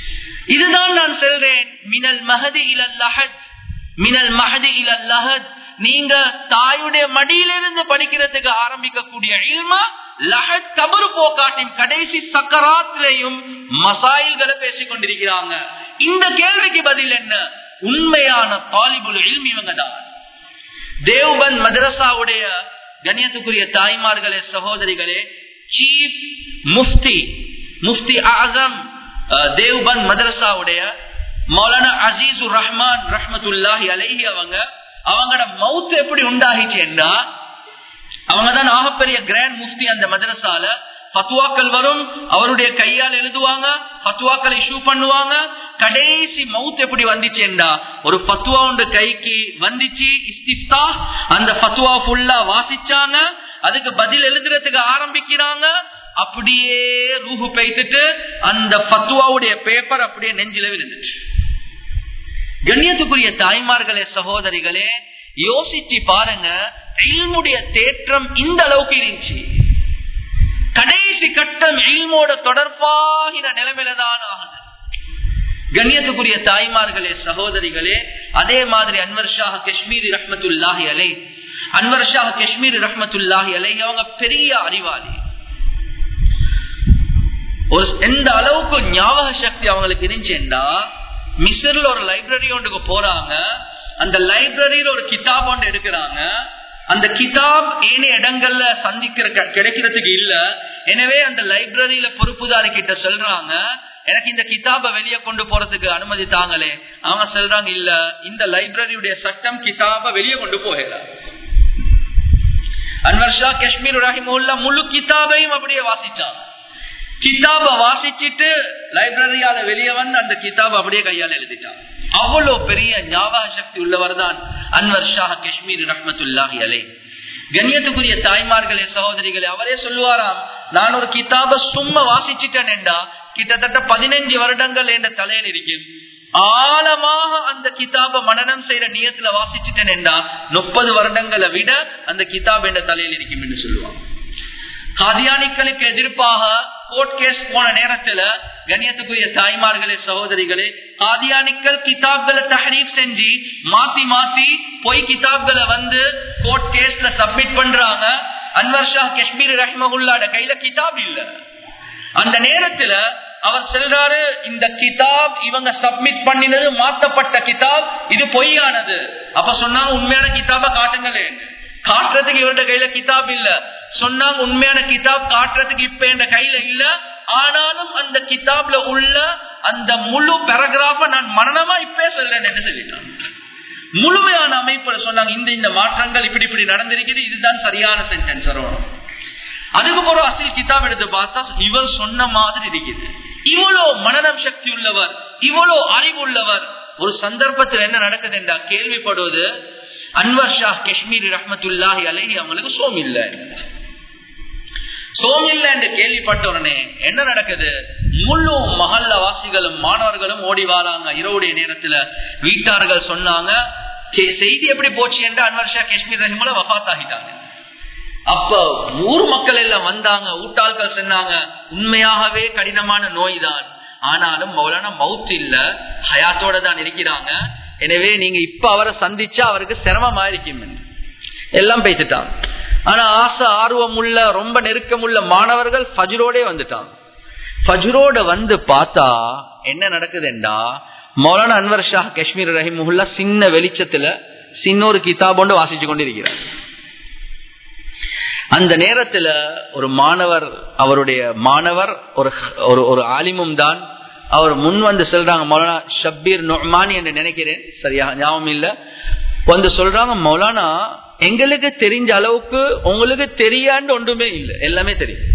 இதுதான் நான் சொல்றேன் மினல் மஹதி இலல் லஹத் மினல் மஹதி இலல் லஹத் நீங்க தாயுடைய மடியிலிருந்து படிக்கிறதுக்கு ஆரம்பிக்கக்கூடிய இல்ம லஹத் கபரு போக்காட்டின் கடைசி சக்கராத்திலையும் மசாயில்களை பேசிக் கொண்டிருக்கிறாங்க இந்த கேள்விக்கு பதில் என்ன உண்மையான தாலிபுல் இல்மி இவங்க தான் தேவ்பந்த் மதரசாவுடைய கண்ணியத்துக்குரிய தாய்மார்களே சகோதரிகளே சீஃப் முஃப்தி முஃப்தி ஆசம் தேவ்பந்த் மதரசாவுடைய மௌலானா அசீசுர் ரஹ்மான் ரஹ்மத்துல்லாஹி அலைஹி அவங்க அவங்களோட மவுத் எப்படி உண்டாகிச்சுன்னா அவங்க தான் ஆகப்பெரிய கிராண்ட் முஃப்தி அந்த மதரசால பத்துவாக்கள் வரும் அவருடைய கையால் எழுதுவாங்க பத்துவாக்கள் இஷ்யூ பண்ணுவாங்க கடைசி மவுத் எப்படி வந்துச்சுண்டா ஒரு பத்துவா ஒன்று கைக்கு வந்துச்சு இஸ்திப்தா அந்த பத்துவா ஃபுல்லா வாசிச்சாங்க அதுக்கு பதில் எழுதுறதுக்கு ஆரம்பிக்கிறாங்க அப்படியே ரூஹு பெய்த்துட்டு அந்த பத்துவாவுடைய பேப்பர் அப்படியே நெஞ்சில விழுந்துச்சு கண்ணியத்துக்குரிய தாய்மார்களே சகோதரிகளே யோசிச்சு பாருங்க இல்முடைய தேற்றம் இந்த அளவுக்கு இருந்துச்சு கடைசி கட்டம் இல்மோட தொடர்பாகின நிலைமையில தான் ஆகுது கண்ணியத்துக்குரிய தாய்மார்களே சகோதரிகளே அதே மாதிரி அன்வர் ஷாஹ் காஷ்மீரி ரஹ்மத்துல்லாஹி அலை அன்வர் ஷாஹ் காஷ்மீரி ரஹ்மத்துல்லாஹி அலை அவங்க பெரிய அறிவாளி ஒரு எந்த அளவுக்கு ஞாபக சக்தி அவங்களுக்கு இருந்துச்சுன்னா மிஸ்ர்ல ஒரு லைப்ரரி ஒன்றுக்கு போறாங்க அந்த லைப்ரரியில ஒரு கிதாப் ஒன்று எடுக்கிறாங்க அந்த கிதாப் ஏனைய இடங்கள்ல சந்திக்கிற கிடைக்கிறதுக்கு இல்ல எனவே அந்த லைப்ரரியில பொறுப்புதாரி கிட்ட சொல்றாங்க எனக்கு இந்த கிதாபை வெளியே கொண்டு போறதுக்கு அனுமதி தாங்களே அவங்க சொல்றாங்க இல்ல இந்த லைப்ரரியுடைய சட்டம் கிதாபை வெளியே கொண்டு போகல அன்வர் ஷா காஷ்மீர் ரஹிமுல்லா முழு கிதாபையும் அப்படியே வாசிச்சான் கிதாப வாசிச்சுட்டு லைப்ரரியால வெளியே வந்து அந்த கிதாப் அப்படியே கையால் எழுதிட்டான் அவ்வளவு பெரிய ஞாபக சக்தி உள்ளவர் தான் அன்வர் ஷா காஷ்மீர் ரஹமத்துல்லாஹி அலை கண்ணியத்துக்குரிய தாய்மார்களே சகோதரிகளே அவரே சொல்லுவாராம் நான் ஒரு கிதாப சும்மா வாசிச்சுட்டேன் என்றா கிட்டத்தட்ட பதினஞ்சு வருடங்கள் என்ற தலையில் இருக்கும் ஆழமாக அந்த கிதாப மனநம் செய்யற நியத்துல வாசிச்சுட்டேன் என்றா முப்பது வருடங்களை விட அந்த கிதாப் என்ற தலையில் இருக்கும் என்று சொல்லுவாங்க காதியானிகளுக்கு எதிர்ப்பாக கோர்ட் கேஸ் போன நேரத்துல கணியத்துக்குரிய தாய்மார்களே சகோதரிகளே காதியானிக்கள் கிதாப்களை தஹரீப் செஞ்சு மாத்தி மாத்தி பொய் கிதாப்களை வந்து கோர்ட் கேஸ்ல சப்மிட் பண்றாங்க அன்வர் ஷா காஷ்மீர் ரஹ்மகுல்லாட கையில கிதாப் இல்ல அந்த நேரத்துல அவர் சொல்றாரு இந்த கிதாப் இவங்க சப்மிட் பண்ணினது மாத்தப்பட்ட கிதாப் இது பொய்யானது அப்ப சொன்னாங்க உண்மையான கிதாப காட்டுங்களே காட்டுறதுக்கு இவருடைய கையில கிதாப் இல்ல சொன்னாங்க உண்மையான கிதாப் காட்டுறதுக்கு இப்ப என் கையில இல்ல ஆனாலும் அந்த கிதாப்ல உள்ள அந்த முழு பேராகிராஃப நான் மனநமா இப்பே சொல்றேன் என்று சொல்லிட்டான் முழுமையான அமைப்புல சொன்னாங்க இந்த இந்த மாற்றங்கள் இப்படி இப்படி நடந்திருக்குது இதுதான் சரியான சென்டென்ஸ் வரணும் அதுக்கு போற அசில் கிதாப் எடுத்து பார்த்தா இவர் சொன்ன மாதிரி இருக்குது இவ்வளவு மனநம் சக்தி உள்ளவர் இவ்வளவு அறிவு உள்ளவர் ஒரு சந்தர்ப்பத்தில் என்ன நடக்குது என்றா கேள்விப்படுவது அன்வர் ஷா காஷ்மீரி ரஹமத்துல்லாஹி அலைஹி அவங்களுக்கு சோம் இல்ல சோம் இல்ல என்று கேள்விப்பட்ட உடனே என்ன நடக்குது முழு மகல்ல வாசிகளும் மாணவர்களும் ஓடி வாராங்க இரவுடைய நேரத்துல வீட்டார்கள் சொன்னாங்க செய்தி எப்படி போச்சு என்று அன்வர் ஷா காஷ்மீர் ரஹிமுல வபாத் ஆகிட்டாங்க அப்ப ஊர் மக்கள் எல்லாம் வந்தாங்க ஊட்டாள்கள் சொன்னாங்க உண்மையாகவே கடினமான நோய் தான் ஆனாலும் மௌலானா மவுத் இல்ல ஹயாத்தோட தான் இருக்கிறாங்க எனவே நீங்க இப்ப அவரை சந்திச்சா அவருக்கு சிரமமா இருக்கும் எல்லாம் பேசிட்டாங்க ஆனா ஆசை ஆர்வம் உள்ள ரொம்ப நெருக்கம் உள்ள மாணவர்கள் ஃபஜ்ரோடே வந்துட்டாங்க ஃபஜ்ரோட வந்து பார்த்தா என்ன நடக்குதுண்டா மௌலானா அன்வர் ஷா காஷ்மீர் ரஹிமுல்லா சின்ன வெளிச்சத்துல சின்ன ஒரு கிதாப் ஒன்று வாசிச்சு கொண்டு இருக்கிறார் அந்த நேரத்துல ஒரு மாணவர் அவருடைய மாணவர் ஒரு ஒரு ஒரு ஆலிமும் தான் அவர் முன் வந்து சொல்றாங்க மௌலானா ஷப்பீர் நொமானி என்று நினைக்கிறேன் சரியா ஞாபகம் இல்ல வந்து சொல்றாங்க மௌலானா எங்களுக்கு தெரிஞ்ச அளவுக்கு உங்களுக்கு தெரியாண்டு ஒன்றுமே இல்லை எல்லாமே தெரியும்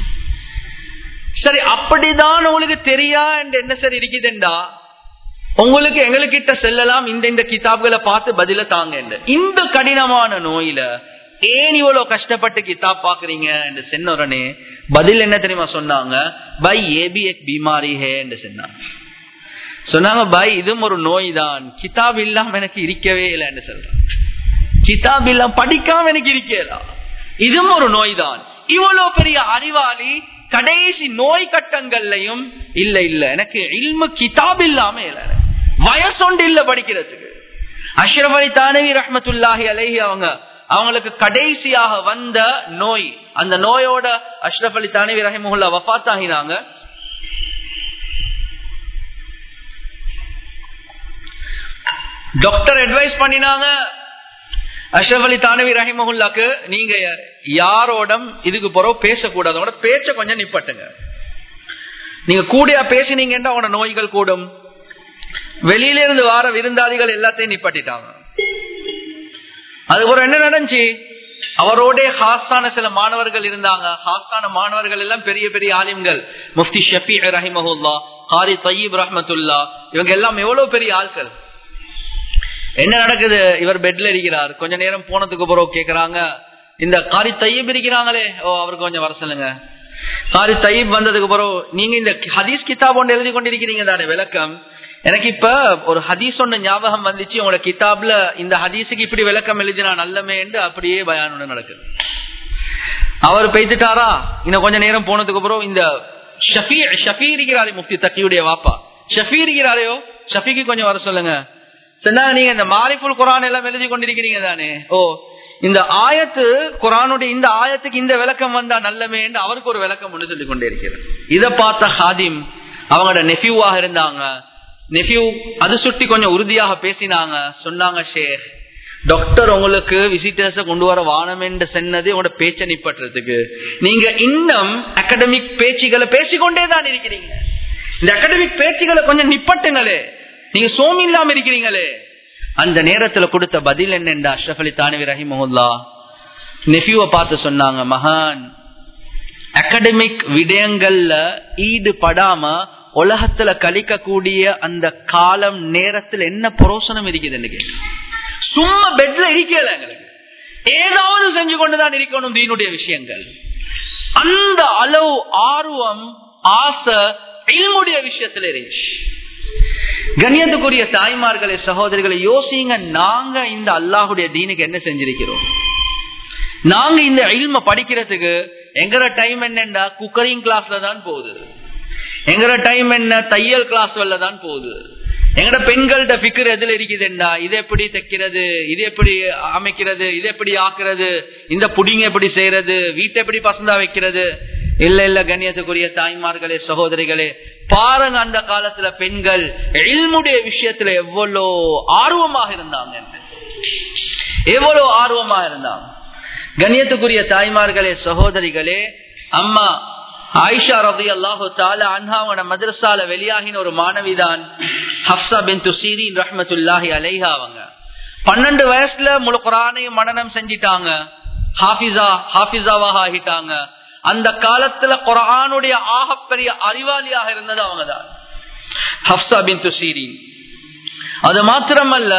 சரி அப்படிதான் உங்களுக்கு தெரியா என்ன சரி இருக்குதுண்டா உங்களுக்கு எங்களுக்கிட்ட செல்லலாம் இந்த இந்த கிதாப்களை பார்த்து பதில தாங்க இந்த கடினமான நோயில ஏன் இவ்வளவு கஷ்டப்பட்டு கிதாப் பாக்குறீங்க என்று சொன்ன உடனே பதில் என்ன தெரியுமா சொன்னாங்க பை ஏபி எக் பீமாரி ஹே என்று சொன்னாங்க சொன்னாங்க பை இதுவும் ஒரு நோய் தான் கிதாப் இல்லாம எனக்கு இருக்கவே இல்லை என்று சொல்றாங்க கிதாப் இல்லாம படிக்காம எனக்கு இருக்கலா இதுவும் ஒரு நோய் தான் இவ்வளவு பெரிய அறிவாளி கடைசி நோய் கட்டங்கள்லையும் இல்ல இல்ல எனக்கு இல்மு கிதாப் இல்லாம இல்ல வயசொண்டு இல்ல படிக்கிறதுக்கு அஷ்ரப் அலி தானவி ரஹமத்துல்லாஹி அலைஹி அவங்க அவங்களுக்கு கடைசியாக வந்த நோய் அந்த நோயோட அஷ்ரப் அலி தானவி ரஹிமுல்லா வஃத் ஆகினாங்க டாக்டர் அட்வைஸ் பண்ணினாங்க அஷ்ரப் அலி தானவி ரஹிமஹுல்லாக்கு நீங்க யாரோடம் இதுக்கு போறோம் பேசக்கூடாது அவங்களோட பேச்ச கொஞ்சம் நிப்பட்டுங்க நீங்க கூடியா பேசினீங்கன்னா அவனோட நோய்கள் கூடும் வெளியில இருந்து வார விருந்தாதிகள் எல்லாத்தையும் நிப்பாட்டிட்டாங்க அதுக்கப்புறம் என்ன நடந்துச்சு அவரோட ஹாஸ்தான சில மாணவர்கள் இருந்தாங்க ஹாஸ்தான மாணவர்கள் எல்லாம் பெரிய பெரிய ஆலிம்கள் முஃப்தி ஷபி ரஹிமஹுல்லா ஹாரி தயீப் ரஹமத்துல்லா இவங்க எல்லாம் எவ்வளவு பெரிய ஆட்கள் என்ன நடக்குது இவர் பெட்ல இருக்கிறார் கொஞ்ச நேரம் போனதுக்கு அப்புறம் கேக்குறாங்க இந்த காரி தையப் இருக்கிறாங்களே ஓ அவருக்கு கொஞ்சம் வர சொல்லுங்க காரி தையப் வந்ததுக்கு அப்புறம் நீங்க இந்த ஹதீஸ் கிதாப் ஒன்று எழுதி கொண்டிருக்கிறீங்க தானே விளக்கம் எனக்கு இப்ப ஒரு ஹதீஸ் ஒண்ணு ஞாபகம் வந்துச்சு உங்களோட கிதாப்ல இந்த ஹதீஸுக்கு இப்படி விளக்கம் எழுதினா நல்லமே என்று அப்படியே பயான் ஒண்ணு நடக்குது அவர் பெய்துட்டாரா இன்னும் கொஞ்ச நேரம் போனதுக்கு அப்புறம் இந்த ஷஃபி ஷஃபி இருக்கிறாரே முஃப்தி தக்கியுடைய வாப்பா ஷஃபி இருக்கிறாரையோ ஷஃபிக்கு கொஞ்சம் வர சொல்லுங்க சொன்னா நீங்க இந்த மாரிஃபுல் குரான் எல்லாம் எழுதி கொண்டிருக்கிறீங்க தானே ஓ இந்த ஆயத்து குரானுடைய இந்த ஆயத்துக்கு இந்த விளக்கம் வந்தா நல்லமே என்று அவருக்கு ஒரு விளக்கம் ஒன்று சொல்லி கொண்டே இருக்கிறார் இதை பார்த்த ஹாதிம் அவங்களோட நெஃபியூவாக இருந்தாங்க நெஃபியூ அது சுட்டி கொஞ்சம் உறுதியாக பேசினாங்க சொன்னாங்க ஷேக் டாக்டர் உங்களுக்கு விசிட்டர்ஸ கொண்டு வர வானம் என்று சொன்னது உங்களோட பேச்சை நிப்பட்டுறதுக்கு நீங்க இன்னும் அகடமிக் பேச்சுகளை பேசிக்கொண்டே தான் இருக்கிறீங்க இந்த அகடமிக் பேச்சுகளை கொஞ்சம் நிப்பட்டுங்களே நீங்க சோமி இல்லாம இருக்கிறீங்களே அந்த நேரத்துல கொடுத்த பதில் என்னென்றா அஷ்ரஃப் அலி தானவி ரஹிமஹுல்லா நெஃபியூவை பார்த்து சொன்னாங்க மகான் அகடமிக் விடயங்கள்ல ஈடுபடாம உலகத்துல கழிக்கக்கூடிய அந்த காலம் நேரத்துல என்ன புரோசனம் இருக்குது சும்மா பெட்ல இருக்கல எங்களுக்கு ஏதாவது செஞ்சு கொண்டுதான் இருக்கணும் தீனுடைய விஷயங்கள் அந்த அளவு ஆர்வம் ஆசை இல்முடைய விஷயத்துல இருந்துச்சு கண்ணியத்துக்குரிய தாய்மார்களை சகோதரிகளை யோசிங்க நாங்க இந்த அல்லாஹுடைய தீனுக்கு என்ன செஞ்சிருக்கிறோம் நாங்க இந்த இல்ம படிக்கிறதுக்கு எங்கட டைம் என்னண்டா குக்கரிங் கிளாஸ்ல தான் போகுது எங்கட டைம் என்ன தையல் கிளாஸ்ல தான் போகுது எங்கட பெண்கள்ட பிக்கர் எதுல இருக்குதுண்டா இது எப்படி தைக்கிறது இது எப்படி அமைக்கிறது இது எப்படி ஆக்குறது இந்த புடிங்க எப்படி செய்யறது வீட்டை எப்படி பசந்தா வைக்கிறது இல்ல இல்ல கண்ணியத்துக்குரிய தாய்மார்களே சகோதரிகளே பாருங்க அந்த காலத்துல பெண்கள் எல்முடைய விஷயத்துல எவ்வளோ ஆர்வமாக இருந்தாங்க எவ்வளவு ஆர்வமாக இருந்தாங்க கண்ணியத்துக்குரிய தாய்மார்களே சகோதரிகளே அம்மா ஆயிஷா ரபி அல்லாஹு தால அன்ஹாவோட மதரசால வெளியாகின ஒரு மாணவிதான் ஹப்சா பின் துசீரின் ரஹமத்துல்லாஹி அலைஹா அவங்க பன்னெண்டு வயசுல முழு குரானையும் மனநம் செஞ்சிட்டாங்க ஹாஃபிசா ஹாஃபிசாவாக ஆகிட்டாங்க அந்த காலத்துல குரானுடைய ஆகப்பெரிய அறிவாளியாக இருந்தது அவங்கதான் ஹப்சா பின் துசீரின் அது மாத்திரமல்ல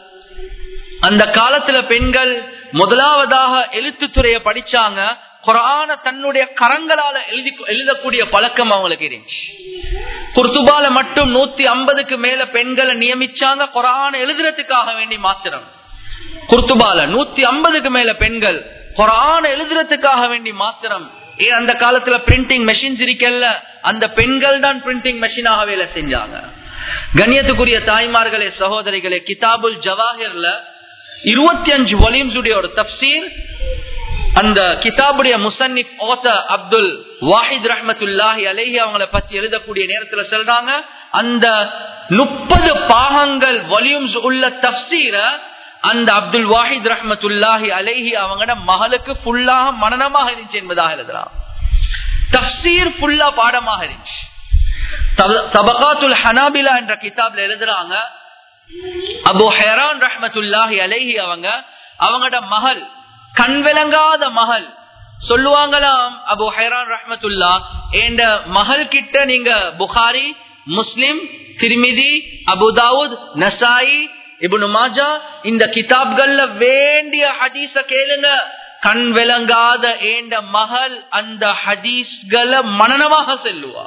அந்த காலத்துல பெண்கள் முதலாவதாக எழுத்துத்துறையை படிச்சாங்க குரான தன்னுடைய கரங்களால எழுதி எழுதக்கூடிய பழக்கம் அவங்களுக்கு இருந்துச்சு குர்துபால மட்டும் நூத்தி ஐம்பதுக்கு மேல பெண்களை நியமிச்சாங்க குரான எழுதுறதுக்காக வேண்டி மாத்திரம் குர்துபால நூத்தி ஐம்பதுக்கு மேல பெண்கள் குரான எழுதுறதுக்காக வேண்டி மாத்திரம் ஏன் அந்த காலத்துல பிரிண்டிங் மெஷின்ஸ் இருக்கல்ல அந்த பெண்கள் தான் பிரிண்டிங் மெஷினாக வேலை செஞ்சாங்க கண்ணியத்துக்குரிய தாய்மார்களே சகோதரிகளே கிதாபுல் ஜவாஹிர்ல இருபத்தி அஞ்சு வால்யூம்ஸ் உடைய ஒரு தப்சீர் அந்த கிதாபுடைய முசன்னிப் ஓத்த அப்துல் வாஹித் ரஹமத்துல்லாஹி அலேஹி அவங்கள பத்தி எழுதக்கூடிய நேரத்துல சொல்றாங்க அந்த முப்பது பாகங்கள் வால்யூம்ஸ் உள்ள தப்சீர அந்த அப்துல் வாஹித் ரஹமத்துல்லாஹி அலேஹி அவங்களோட மகளுக்கு ஃபுல்லாக மனநமாக இருந்துச்சு என்பதாக எழுதுறான் தப்சீர் ஃபுல்லா பாடமாக இருந்துச்சு தபகாத்துல் ஹனாபிலா என்ற கிதாப்ல எழுதுறாங்க அபு ஹெரான் ரஹமத்துல்லாஹி அலேஹி அவங்க அவங்களோட மகள் கண் விளங்காத மகள் சொல்லுவாங்களாம் அபு ஹைரான் ரஹமத்துல்லா என்ற மகள் கிட்ட நீங்க புகாரி முஸ்லிம் திருமிதி அபுதாவுத் நசாயி இபுனு மாஜா இந்த கிதாப்கள்ல வேண்டிய ஹதீஸ கேளுங்க கண் விளங்காத ஏண்ட மகள் அந்த ஹதீஸ்களை மனநமாக செல்லுவா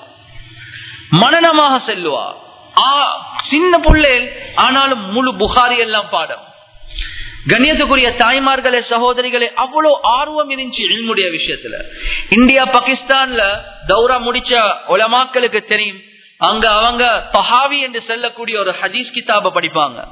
மனநமாக செல்லுவா சின்ன புள்ளேல் ஆனாலும் முழு புகாரி எல்லாம் பாடம் கண்ணியத்துக்குரிய தாய்மார்களே சகோதரிகளே அவ்வளவு ஆர்வம் இருந்துச்சு இல்முடைய விஷயத்துல இந்தியா பாகிஸ்தான்ல தௌரா முடிச்ச உலமாக்களுக்கு தெரியும் அங்க அவங்க பஹாவி என்று சொல்லக்கூடிய ஒரு ஹதீஸ் கிதாப படிப்பாங்க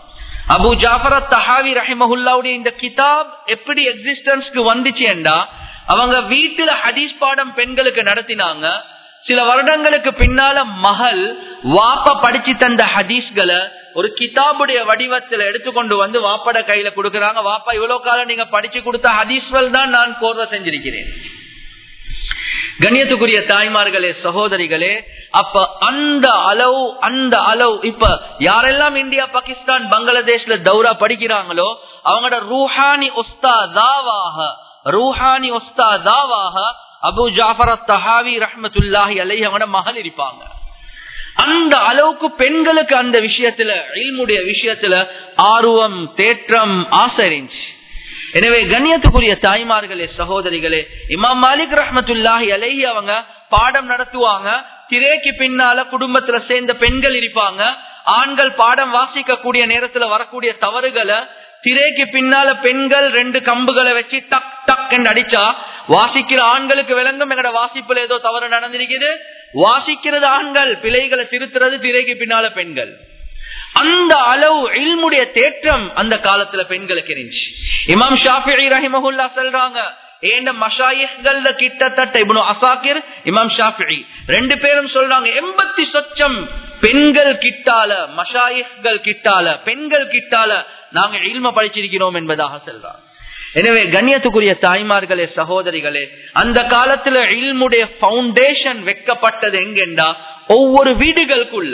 அபு ஜாஃபரத் தஹாவி ரஹிமஹுல்லாவுடைய இந்த கிதாப் எப்படி எக்ஸிஸ்டன்ஸ்க்கு வந்துச்சு என்றா அவங்க வீட்டுல ஹதீஸ் பாடம் பெண்களுக்கு நடத்தினாங்க சில வருடங்களுக்கு பின்னால மகள் வாப்ப படிச்சு தந்த ஹதீஸ்களை ஒரு கிதாபுடைய வடிவத்துல எடுத்துக்கொண்டு வந்து வாப்பட கையில கொடுக்கறாங்க வாப்பா இவ்வளவு காலம் நீங்க படிச்சு கொடுத்த ஹதீஸ்கள் தான் நான் கோர்வை செஞ்சிருக்கிறேன் கண்ணியத்துக்குரிய தாய்மார்களே சகோதரிகளே அப்ப அந்த அளவு அந்த அளவு இப்ப யாரெல்லாம் இந்தியா பாகிஸ்தான் பங்களாதேஷ்ல தௌரா படிக்கிறாங்களோ அவங்களோட ரூஹானி ஒஸ்தாதாவாக ரூஹானி ஒஸ்தாதாவாக அபு ஜாஃபர் தஹாவி ரஹமத்துல்லாஹி அலை அவங்களோட மகள் இருப்பாங்க அந்த அளவுக்கு பெண்களுக்கு அந்த விஷயத்துல இல்முடைய விஷயத்துல ஆர்வம் தேற்றம் ஆசை இருந்துச்சு எனவே கண்ணியத்துக்குரிய தாய்மார்களே சகோதரிகளே இமாம் மாலிக் ரஹமத்துல்லாஹி அலைஹி அவங்க பாடம் நடத்துவாங்க திரைக்கு பின்னால குடும்பத்துல சேர்ந்த பெண்கள் இருப்பாங்க ஆண்கள் பாடம் வாசிக்க கூடிய நேரத்துல வரக்கூடிய தவறுகளை திரைக்கு பின்னால பெண்கள் ரெண்டு கம்புகளை வச்சு டக் டக் என்று அடிச்சா வாசிக்கிற ஆண்களுக்கு விளங்கும் எங்கட வாசிப்புல ஏதோ தவறு நடந்திருக்குது வாசிக்கிறது ஆண்கள் பிழைகளை திருத்துறது திரைக்கு பின்னால பெண்கள் அந்த அளவு இல்முடைய தேற்றம் அந்த காலத்துல பெண்களுக்கு இருந்துச்சு இமாம் ஷாஃபி ரஹிமஹுல்லா சொல்றாங்க ஏண்ட மஷாயிகள் கிட்டத்தட்ட இப்னு அசாக்கிர் இமாம் ஷாஃபி ரெண்டு பேரும் சொல்றாங்க எண்பத்தி சொச்சம் பெண்கள் கிட்டால மஷாயிகள் கிட்டால பெண்கள் கிட்டால நாங்க இல்ம படிச்சிருக்கிறோம் என்பதாக சொல்றாங்க எனவே கண்ணியத்துக்குரிய தாய்மார்களே சகோதரிகளே அந்த காலத்துல இல்முடைய பவுண்டேஷன் வைக்கப்பட்டது எங்கெண்டா ஒவ்வொரு வீடுகளுக்குள்ள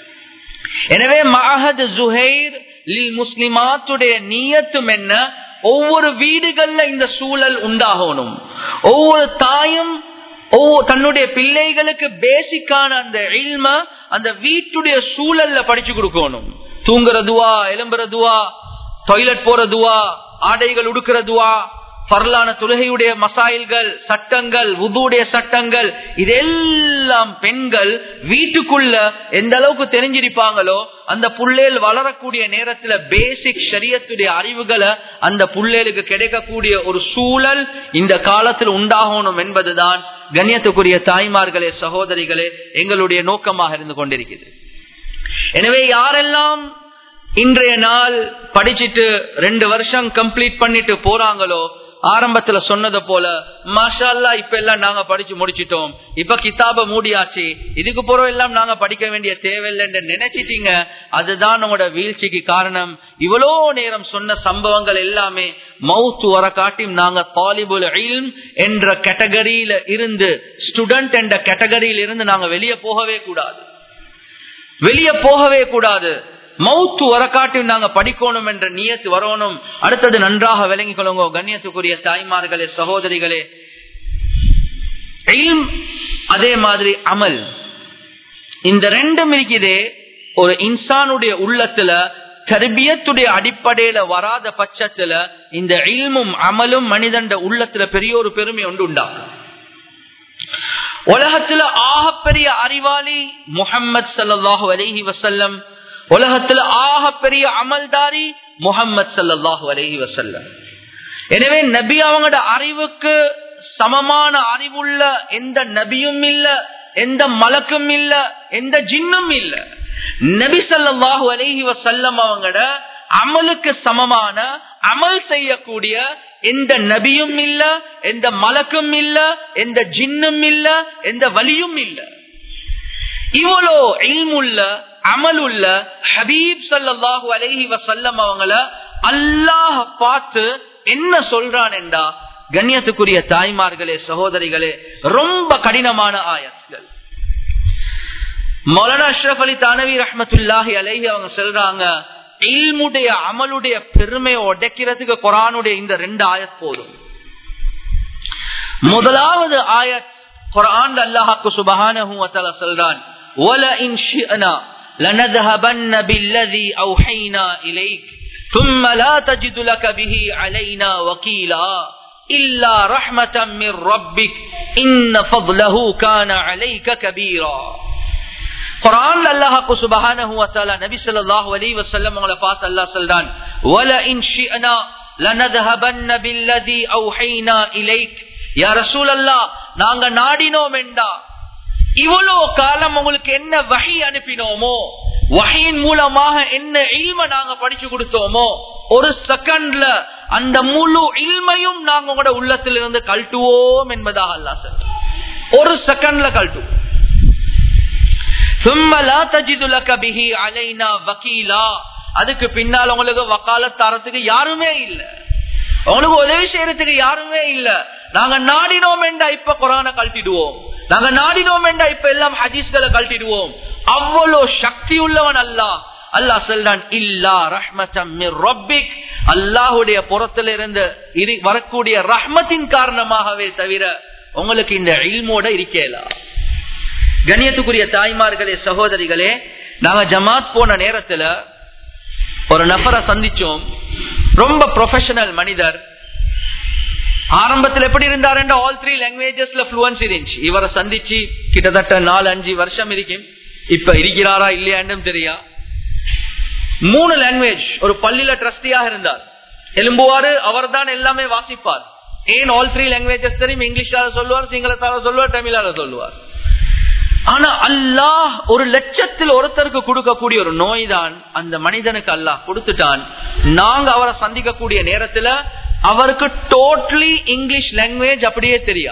எனவே மஹத் ஜுஹைர் லில் முஸ்லிமாத்துடைய நீயத்தும் என்ன ஒவ்வொரு வீடுகள்ல இந்த சூழல் உண்டாகணும் ஒவ்வொரு தாயும் தன்னுடைய பிள்ளைகளுக்கு பேசிக்கான அந்த இல்ம அந்த வீட்டுடைய சூழல்ல படிச்சு கொடுக்கணும் தூங்குறதுவா எலும்புறதுவா டாய்லெட் போறதுவா ஆடைகள் உடுக்கிறதுவா பரலான தொழுகையுடைய மசாயில்கள் சட்டங்கள் உதுடைய சட்டங்கள் இதெல்லாம் பெண்கள் வீட்டுக்குள்ள எந்த அளவுக்கு தெரிஞ்சிருப்பாங்களோ அந்த புள்ளேல் வளரக்கூடிய நேரத்துல பேசிக் சரியத்துடைய அறிவுகளை அந்த புள்ளேலுக்கு கிடைக்கக்கூடிய ஒரு சூழல் இந்த காலத்தில் உண்டாகணும் என்பதுதான் கண்ணியத்துக்குரிய தாய்மார்களே சகோதரிகளே எங்களுடைய நோக்கமாக இருந்து கொண்டிருக்கிறது எனவே யாரெல்லாம் இன்றைய நாள் படிச்சுட்டு ரெண்டு வருஷம் கம்ப்ளீட் பண்ணிட்டு போறாங்களோ ஆரம்பத்துல சொன்னது போல மாஷால்லா இப்ப எல்லாம் நாங்க படிச்சு முடிச்சிட்டோம் இப்ப கிதாப மூடியாச்சு இதுக்கு பிறகு எல்லாம் நாங்க படிக்க வேண்டிய தேவையில்லை நினைச்சிட்டீங்க அதுதான் உங்களோட வீழ்ச்சிக்கு காரணம் இவ்வளோ நேரம் சொன்ன சம்பவங்கள் எல்லாமே மவுத்து வர காட்டியும் நாங்க தாலிபுல் இல்ம் என்ற கேட்டகரியில இருந்து ஸ்டூடெண்ட் என்ற கேட்டகரியில இருந்து நாங்க வெளியே போகவே கூடாது வெளியே போகவே கூடாது மவுத்து வரக்காட்டி நாங்க படிக்கணும் என்ற நியத்து வரணும் அடுத்தது நன்றாக விளங்கிக் கொள்ளுங்க கண்ணியத்துக்குரிய தாய்மார்களே சகோதரிகளே அதே மாதிரி அமல் இந்த ரெண்டும் இருக்குதே ஒரு இன்சானுடைய உள்ளத்துல தர்பியத்துடைய அடிப்படையில வராத பட்சத்துல இந்த இல்மும் அமலும் மனிதன் உள்ளத்துல பெரிய ஒரு பெருமை ஒன்று உண்டாகும் உலகத்துல ஆகப்பெரிய அறிவாளி முகம்மது சல்லாஹூ அலஹி வசல்லம் உலகத்துல ஆக பெரிய அமல்தாரி முகம்மது சல்லாஹூ அலஹி வசல்லம் எனவே நபி அவங்களோட அறிவுக்கு சமமான அறிவுள்ள எந்த நபியும் இல்ல எந்த மலக்கும் இல்ல எந்த ஜின்னும் இல்ல நபி சல்லாஹூ அலஹி வசல்லம் அவங்களோட அமலுக்கு சமமான அமல் செய்யக்கூடிய எந்த நபியும் இல்ல எந்த மலக்கும் இல்ல எந்த ஜின்னும் இல்ல எந்த வலியும் இல்ல இவ்வளோ இல்முள்ள அமலுள்ள ஹபீப் சல்லாஹூ அலஹி வசல்லம் அவங்கள அல்லாஹ் பார்த்து என்ன சொல்றான் என்றா கண்ணியத்துக்குரிய தாய்மார்களே சகோதரிகளே ரொம்ப கடினமான ஆயத்கள் மௌலானா அஷ்ரப் அலி தானவி ரஹமத்துல்லாஹி அலஹி அவங்க சொல்றாங்க இல்முடைய அமலுடைய பெருமையை உடைக்கிறதுக்கு குரானுடைய இந்த ரெண்டு ஆயத் போதும் முதலாவது ஆயத் குரான் அல்லாஹாக்கு சுபஹான சொல்றான் وَلَئِنْ شِئْنَا لَنَذْهَبَنَّ بِالَّذِي أَوْحَيْنَا إِلَيْكَ ثُمَّ لَا تَجِدُ لَكَ بِهِ عَلَيْنَا وَكِيلًا إِلَّا رَحْمَةً مِّن رَّبِّكَ إِنَّ فَضْلَهُ كَانَ عَلَيْكَ كَبِيرًا குரான் அல்லாஹாக்கு சுபஹானஹு வதஆலா நபி ஸல்லல்லாஹு அலைஹி வஸல்லம் அவங்களை பார்த்து அல்லாஹ் சொல்றான் وَلَئِنْ شِئْنَا لَنَذْهَبَنَّ بِالَّذِي أَوْحَيْنَا إِلَيْكَ யா ரசூலல்லாஹ் நாங்க நாடினோம் என்றா இவ்வளவு காலம் உங்களுக்கு என்ன வகை அனுப்பினோமோ வகையின் மூலமாக என்ன இல்ம நாங்க படிச்சு கொடுத்தோமோ ஒரு செகண்ட்ல அந்த முழு இல்மையும் நாங்க உங்களோட உள்ளத்திலிருந்து கழட்டுவோம் என்பதாக அல்லா சார் ஒரு செகண்ட்ல கழட்டுவோம் அதுக்கு பின்னால் உங்களுக்கு வக்கால தரத்துக்கு யாருமே இல்ல உங்களுக்கு உதவி செய்யறதுக்கு யாருமே இல்ல நாங்க நாடினோம் என்றா இப்ப குரான கழட்டிடுவோம் நாங்க நாடினோம் என்றா இப்ப எல்லாம் ஹதீஸ்களை கழட்டிடுவோம் அவ்வளவு சக்தி உள்ளவன் அல்லா அல்லாஹ் சொல்றான் இல்லா ரஹ்மத்தம் ரப்பிக் அல்லாஹுடைய புறத்துல இருந்து வரக்கூடிய ரஹ்மத்தின் காரணமாகவே தவிர உங்களுக்கு இந்த இல்மோட இருக்கேலா கண்ணியத்துக்குரிய தாய்மார்களே சகோதரிகளே நாங்க ஜமாத் போன நேரத்துல ஒரு நபரை சந்திச்சோம் ரொம்ப ப்ரொஃபஷனல் மனிதர் ஆரம்பத்தில் எப்படி இருந்தார் ஆல் த்ரீ லாங்குவேஜஸ்ல புளுவன்ஸ் இருந்துச்சு இவரை சந்திச்சு கிட்டத்தட்ட நாலு அஞ்சு வருஷம் இருக்கும் இப்ப இருக்கிறாரா இல்லையாண்டும் தெரியா மூணு லாங்குவேஜ் ஒரு பள்ளியில ட்ரஸ்டியாக இருந்தார் எலும்புவாரு அவர் தான் எல்லாமே வாசிப்பார் ஏன் ஆல் த்ரீ லாங்குவேஜஸ் தெரியும் இங்கிலீஷால சொல்லுவார் சிங்களத்தால சொல்லுவார் தமிழால சொல்லுவார் ஆனா அல்லாஹ் ஒரு லட்சத்தில் ஒருத்தருக்கு கொடுக்கக்கூடிய ஒரு நோய் தான் அந்த மனிதனுக்கு அல்லாஹ் கொடுத்துட்டான் நாங்க அவரை சந்திக்கக்கூடிய நேரத்துல அவருக்கு டோட்டலி இங்கிலீஷ் லாங்குவேஜ் அப்படியே தெரியா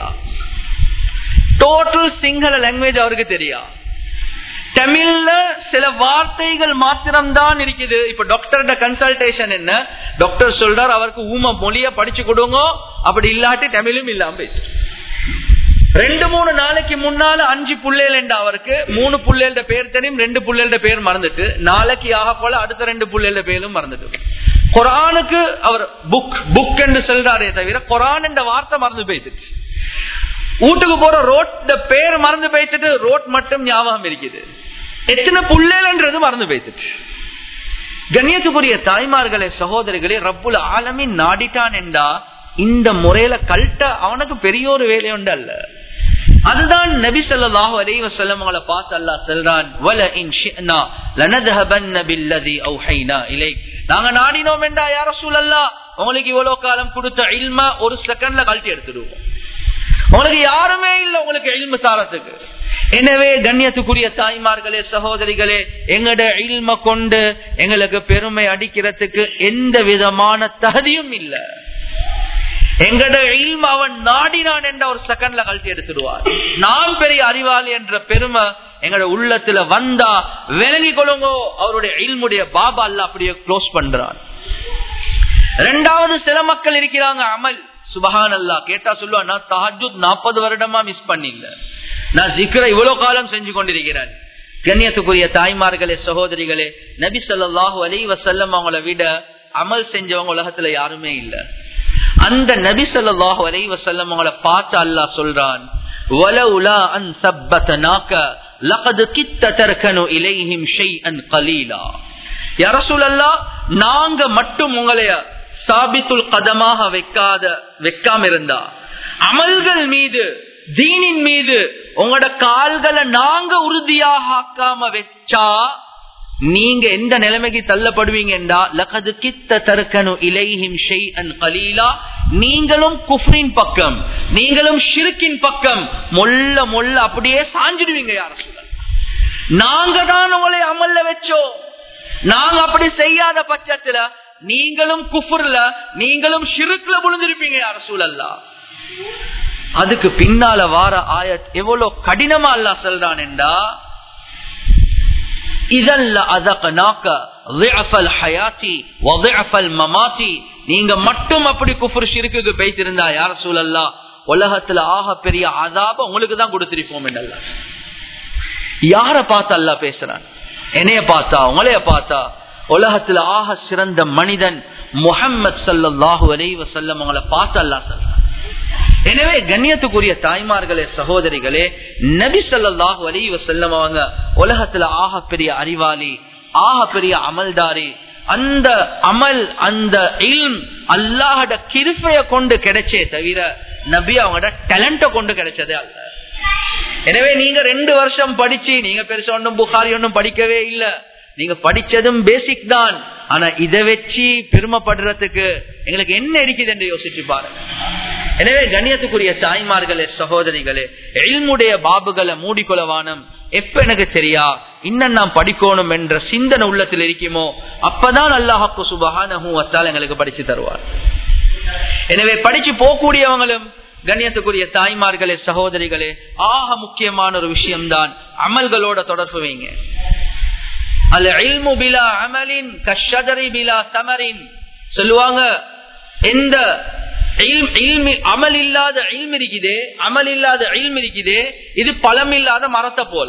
டோட்டல் சிங்கள லாங்குவேஜ் அவருக்கு தெரியா தமிழ்ல சில வார்த்தைகள் மாத்திரம்தான் இருக்குது இப்ப டாக்டர்ட கன்சல்டேஷன் என்ன டாக்டர் சொல்றார் அவருக்கு ஊம மொழிய படிச்சு கொடுங்க அப்படி இல்லாட்டி தமிழும் இல்லாம பேசு ரெண்டு மூணு நாளைக்கு முன்னால அஞ்சு புள்ளைகள் என்ற அவருக்கு மூணு புள்ளைகள பேர் தெரியும் ரெண்டு புள்ளைகள பேர் மறந்துட்டு நாளைக்கு ஆக போல அடுத்த ரெண்டு புள்ளைகள பேரும் மறந்துட்டு குரானுக்கு அவர் புக் புக் என்று சொல்றாரே தவிர குரான் என்ற வார்த்தை மறந்து போயிடுச்சு வீட்டுக்கு போற ரோட் பேர் மறந்து போயிட்டு ரோட் மட்டும் ஞாபகம் இருக்குது எத்தனை புள்ளேன்றது மறந்து போயிடுச்சு கண்ணியத்துக்குரிய தாய்மார்களே சகோதரிகளே ரப்புல் ஆலமின் நாடிட்டான் என்றா இந்த முறையில கல்ட்ட அவனுக்கு பெரிய ஒரு வேலை உண்டு அல்ல அதுதான் நபி ஸல்லல்லாஹு அலைஹி வஸல்லம் அவங்கள பார்த்து அல்லாஹ் சொல்றான் வல இன் ஷிஅனா லனذهبن بالذي اوحينا اليك நாங்க நாடினோம் என்றா யா ரசூலல்லாஹ் உங்களுக்கு இவ்வளவு காலம் கொடுத்த இல்ம ஒரு செகண்ட்ல கழட்டி எடுத்துடுவோம் உங்களுக்கு யாருமே இல்ல உங்களுக்கு இல்மு தாரத்துக்கு எனவே கண்ணியத்துக்குரிய தாய்மார்களே சகோதரிகளே எங்கட இல்ம கொண்டு எங்களுக்கு பெருமை அடிக்கிறதுக்கு எந்த விதமான தகுதியும் இல்லை எங்கட இல்ம அவன் நாடினான் என்ற ஒரு செகண்ட்ல கழட்டி எடுத்துடுவார் நாம் பெரிய அறிவாளி என்ற பெருமை எங்கட உள்ளத்துல வந்தா விளங்கி கொள்ளுங்கோ அவருடைய இல்முடைய பாபா அல்ல அப்படியே க்ளோஸ் பண்றான் ரெண்டாவது சில மக்கள் இருக்கிறாங்க அமல் சுபஹான் அல்லா கேட்டா சொல்லுவான் நான் தஹஜுத் நாற்பது வருடமா மிஸ் பண்ணில்ல நான் சிக்கர இவ்வளவு காலம் செஞ்சு கொண்டிருக்கிறேன் கண்ணியத்துக்குரிய தாய்மார்களே சகோதரிகளே நபி சொல்லாஹு அலி வசல்லம் அவங்கள விட அமல் செஞ்சவங்க உலகத்துல யாருமே இல்ல அந்த நபி சொல்லாஹு அலி வசல்லம் அவங்கள பார்த்து அல்லாஹ் சொல்றான் وَلَوْلَا أَن ثَبَّتْنَاكَ لَقَدْ كِدتَّ تَرْكَنُ إِلَيْهِمْ شَيْئًا قَلِيلًا யா ரசூலல்லாஹ் நாங்க மட்டும் உங்களைய சாபித்துல் கதமாக வைக்காத வைக்காம இருந்தா அமல்கள் மீது தீனின் மீது உங்களோட கால்களை நாங்க உறுதியாக ஆக்காம வச்சா நீங்க எந்த நிலைமைக்கு தள்ளப்படுவீங்க என்றா லகது கித்த தருக்கனு இலைஹிம் ஷெய் அன் கலீலா நீங்களும் குஃப்ரின் பக்கம் நீங்களும் ஷிருக்கின் பக்கம் மொல்ல மொல்ல அப்படியே சாஞ்சிடுவீங்க யார சொல்ல நாங்க தான் உங்களை அமல்ல வச்சோம் நாங்க அப்படி செய்யாத பட்சத்துல நீங்களும் குஃபுர்ல நீங்களும் ஷிருக்ல விழுந்திருப்பீங்க யார சூழல்லா அதுக்கு பின்னால வார ஆயத் எவ்வளவு கடினமா அல்லா சொல்றான் என்றா இதல்ல அதகனாக்க ضعفல் ஹயாத்தி வضعفல் மமாத்தி நீங்க மட்டும் அப்படி குஃபுர் ஷிருக்குக்கு பேய்த்திருந்தா யார சூழல்லா உலகத்துல ஆக பெரிய அதாப உங்களுக்கு தான் கொடுத்திருப்போம் என்றல்ல யார பார்த்து அல்லா பேசுறான் என்னைய பார்த்தா உங்களைய பார்த்தா உலகத்துல ஆக சிறந்த மனிதன் முகம்மது சல்லாஹூ அலை வசல்லம் அவங்கள பார்த்து அல்லா சொல்றான் எனவே கண்ணியத்துக்குரிய தாய்மார்களே சகோதரிகளே நபி சொல்லாஹு அலி வசல்லம் அவங்க உலகத்துல ஆக பெரிய அறிவாளி ஆக பெரிய அமல்தாரி அந்த அமல் அந்த இல்ம் அல்லாஹட கிருப்பைய கொண்டு கிடைச்சே தவிர நபி அவங்களோட டேலண்ட கொண்டு கிடைச்சதே அல்ல எனவே நீங்க ரெண்டு வருஷம் படிச்சு நீங்க பெருசா ஒன்றும் புகாரி ஒன்றும் படிக்கவே இல்லை நீங்க படிச்சதும் பேசிக் தான் ஆனா இதை வச்சு பெருமைப்படுறதுக்கு எங்களுக்கு என்ன இருக்குது என்று யோசிச்சு பாருங்க எனவே கண்ணியத்துக்குரிய தாய்மார்களே சகோதரிகளே எல்முடைய பாபுகளை மூடிக்கொள்ளவானம் எப்ப எனக்கு தெரியா இன்னும் நாம் படிக்கணும் என்ற சிந்தனை உள்ளத்தில் இருக்குமோ அப்பதான் அல்லாஹாக்கு சுபகான எங்களுக்கு படிச்சு தருவார் எனவே படிச்சு போகக்கூடியவங்களும் கண்ணியத்துக்குரிய தாய்மார்களே சகோதரிகளே ஆக முக்கியமான ஒரு விஷயம்தான் அமல்களோட தொடர்பு வைங்க அல்ல இல்மு பிலா அமலின் கஷதரி பிலா தமரின் சொல்லுவாங்க எந்த அமல் இல்லாத இல்ம் இருக்குதே அமல் இல்லாத இல்ம் இருக்குதே இது பழம் இல்லாத மரத்தை போல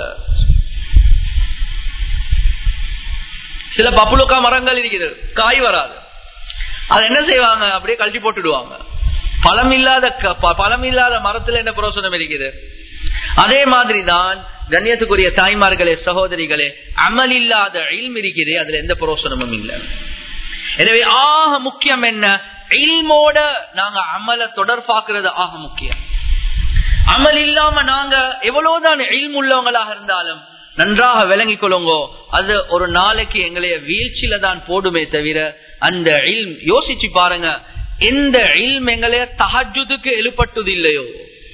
சில பப்புளுக்கா மரங்கள் இருக்குது காய் வராது அது என்ன செய்வாங்க அப்படியே கழட்டி போட்டுடுவாங்க பழம் இல்லாத பழம் இல்லாத மரத்துல என்ன புரோசனம் இருக்குது அதே மாதிரிதான் கண்ணியத்துக்குரிய தாய்மார்களே சகோதரிகளே அமல் இல்லாத இல்ம் இருக்குது அதுல எந்த புரோசனமும் இல்லை எனவே ஆக முக்கியம் என்ன இல்மோட நாங்க அமல தொடர்பாக்குறது ஆக முக்கியம் அமல் இல்லாம நாங்க எவ்வளவுதான் இல்ம் உள்ளவங்களாக இருந்தாலும் நன்றாக விளங்கிக் கொள்ளுங்கோ அது ஒரு நாளைக்கு எங்களைய வீழ்ச்சியில தான் போடுமே தவிர அந்த இல்ம் யோசிச்சு பாருங்க எந்த இல்ம் எங்களைய தஹஜுதுக்கு எழுப்பட்டது இல்லையோ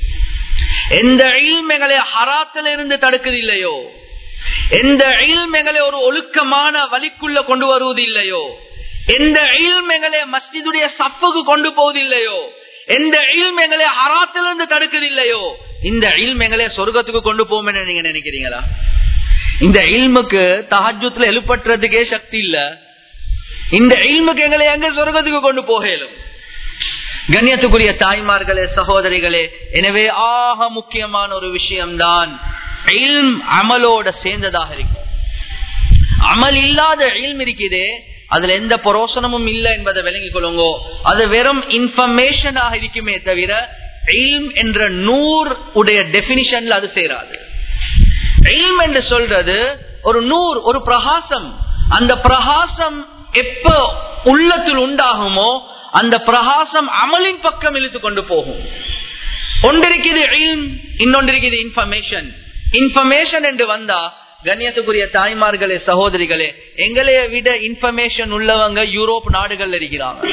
எந்த இல்ம் எங்களைய ஹராத்துல இருந்து தடுக்குது இல்லையோ எந்த இல்ம் எங்களை ஒரு ஒழுக்கமான வழிக்குள்ள கொண்டு வருவது இல்லையோ எந்த இல்ம் எங்களை மஸ்ஜிதுடைய சப்புக்கு கொண்டு போவதில்லையோ எந்த இல்ம் எங்களை ஹராத்திலிருந்து தடுக்குதில்லையோ இந்த இல்ம் எங்களை சொர்க்கத்துக்கு கொண்டு போகும் நீங்க நினைக்கிறீங்களா இந்த இல்முக்கு தஹஜத்துல எழுப்பட்டுறதுக்கே சக்தி இல்ல இந்த இல்முக்கு எங்களை எங்க சொர்க்கத்துக்கு கொண்டு போகலும் கண்ணியத்துக்குரிய தாய்மார்களே சகோதரிகளே எனவே ஆக முக்கியமான ஒரு விஷயம்தான் இல்ம் அமலோட சேர்ந்ததாக இருக்கும் அமல் இல்லாத இல்ம் இருக்குதே அதுல எந்த புரோசனமும் இல்லை என்பதை விளங்கிக் கொள்ளுங்கோ அது வெறும் இன்ஃபர்மேஷனாக இருக்குமே தவிர இல்ம் என்ற நூர் உடைய டெபினிஷன்ல அது சேராது இல்ம் என்று சொல்றது ஒரு நூர் ஒரு பிரகாசம் அந்த பிரகாசம் எப்ப உள்ளத்தில் உண்டாகுமோ அந்த பிரகாசம் அமலின் பக்கம் இழுத்து கொண்டு போகும் ஒன்றிருக்கிறது இல்ம் இன்னொன்றிருக்கிறது இன்ஃபர்மேஷன் இன்ஃபர்மேஷன் என்று வந்தா கண்ணியத்துக்குரிய தாய்மார்களே சகோதரிகளே எங்களைய விட இன்ஃபர்மேஷன் உள்ளவங்க யூரோப் நாடுகள் இருக்கிறாங்க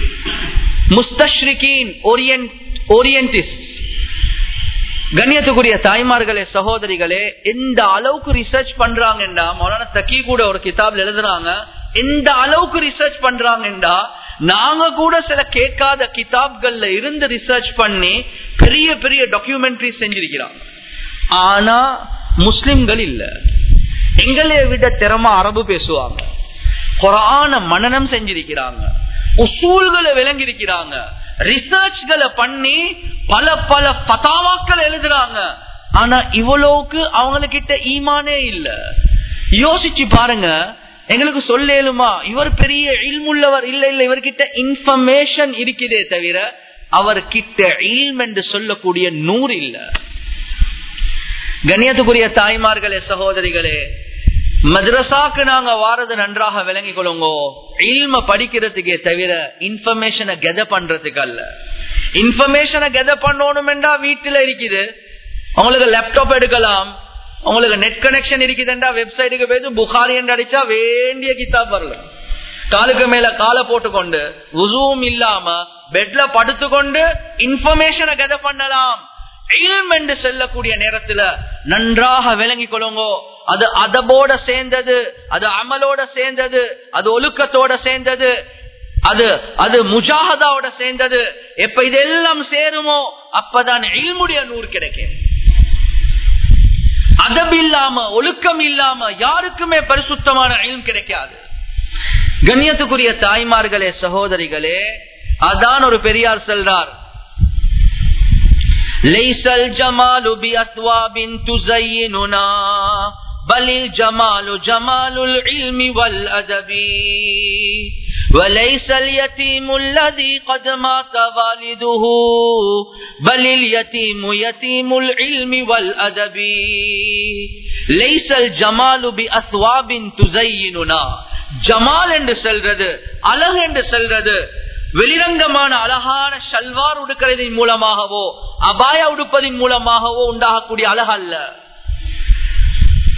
முஸ்தஸ்ரிகின் ஓரியன்டிஸ்ட் கண்ணியத்துக்குரிய தாய்மார்களே சகோதரிகளே எந்த அளவுக்கு ரிசர்ச் பண்றாங்கன்றா மௌலான தக்கி கூட ஒரு கிதாப்ல எழுதுறாங்க எந்த அளவுக்கு ரிசர்ச் பண்றாங்கன்றா நாங்க கூட சில கேட்காத கிதாப்கள்ல இருந்து ரிசர்ச் பண்ணி பெரிய பெரிய டாக்குமெண்ட்ரி செஞ்சிருக்கிறாங்க ஆனா முஸ்லிம்கள் இல்ல எங்களைய விட திறமா அரபு பேசுவாங்க குரான மனநம் செஞ்சிருக்கிறாங்க உசூல்களை விளங்கியிருக்கிறாங்க ரிசர்ச்களை பண்ணி பல பல பதாவாக்கள் எழுதுறாங்க ஆனா இவ்வளவுக்கு அவங்ககிட்ட ஈமானே இல்ல யோசிச்சு பாருங்க எங்களுக்கு சொல்லேலுமா இவர் பெரிய இல்முள்ளவர் இல்ல இல்ல இவர்கிட்ட இன்ஃபர்மேஷன் இருக்குதே தவிர அவர்கிட்ட இல்ம் என்று சொல்லக்கூடிய நூறு இல்ல கண்ணியத்துக்குரிய தாய்மார்களே சகோதரிகளே மദ്രസാக்கு நாங்க வாரது நன்றாக விளங்கிக் கொள்ளுங்கோ இல்ம படிக்கிறதுக்கே தவிர இன்ஃபர்மேஷனை கெத பண்றதுக்கு அல்ல இன்ஃபர்மேஷனை கெத பண்ணணும் என்றா வீட்டுல இருக்குது உங்களுக்கு லேப்டாப் எடுக்கலாம் உங்களுக்கு நெட் கனெக்ஷன் இருக்குதுண்டா வெப்சைட்டுக்கு போயிட்டு புகாரி என்று அடிச்சா வேண்டிய கிதாப் வரல காலுக்கு மேல காலை போட்டுக்கொண்டு உசுவும் இல்லாம பெட்ல படுத்துக்கொண்டு இன்ஃபர்மேஷனை கெத பண்ணலாம் இல்ம் என்று செல்லக்கூடிய நேரத்துல நன்றாக விளங்கிக் கொள்ளுங்கோ அது அதபோட சேர்ந்தது அது அமலோட சேர்ந்தது அது ஒழுக்கத்தோட சேர்ந்தது அது அது முஜாகதாவோட சேர்ந்தது எப்ப இதெல்லாம் சேருமோ அப்பதான் இல்முடைய நூறு கிடைக்கும் அதப் இல்லாம ஒழுக்கம் இல்லாம யாருக்குமே பரிசுத்தமான இல்ம் கிடைக்காது கண்ணியத்துக்குரிய தாய்மார்களே சகோதரிகளே அதான் ஒரு பெரியார் செல்றார் ليس الجمال بأثواب تزيننا بل الجمال جمال العلم والأدب وليس اليتيم الذي قد مات والده بل اليتيم يتيم العلم والأدب ليس الجمال بأثواب تزيننا ஜமால் என்று செல்றது அழகு என்று செல்றது வெளிரங்கமான அழகான ஷல்வார் உடுக்கிறதின் மூலமாகவோ அபாய உடுப்பதின் மூலமாகவோ உண்டாகக்கூடிய அழகு அல்ல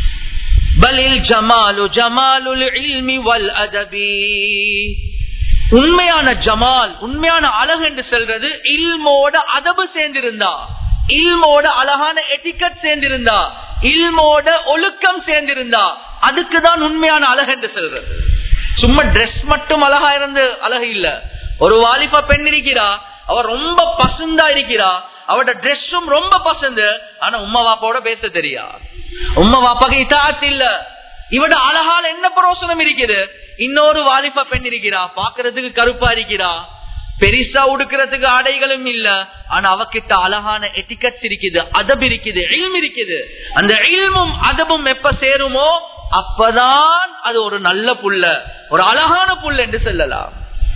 பலில் ஜமாலு ஜமாலுல் இல்மி வல் அதபி உண்மையான ஜமால் உண்மையான அழகு என்று சொல்றது இல்மோட அதபு சேர்ந்திருந்தா இல்மோட அழகான எட்டிக்கட் சேர்ந்திருந்தா இல்மோட ஒழுக்கம் சேர்ந்திருந்தா அதுக்குதான் உண்மையான அழகு என்று சொல்றது சும்மா ட்ரெஸ் மட்டும் அழகா இருந்து அழகு இல்ல ஒரு வாலிபா பெண் இருக்கிறா அவ ரொம்ப பசுந்தா இருக்கிறா அவட ட்ரெஸ்ஸும் ரொம்ப பசந்து ஆனா உம்மா வாப்பாவோட பேச தெரியா உம்மா வாப்பாக்கு இதாத்து இல்ல இவட அழகால என்ன பிரோசனம் இருக்குது இன்னொரு வாலிபா பெண் இருக்கிறா பாக்குறதுக்கு கருப்பா இருக்கிறா பெரிசா உடுக்கிறதுக்கு ஆடைகளும் இல்ல ஆனா அவகிட்ட அழகான எட்டிக்கட்ஸ் இருக்குது அதப் இருக்குது இல்ம் இருக்குது அந்த இல்மும் அதபும் எப்ப சேருமோ அப்பதான் அது ஒரு நல்ல புள்ள ஒரு அழகான புள்ள என்று சொல்லலாம்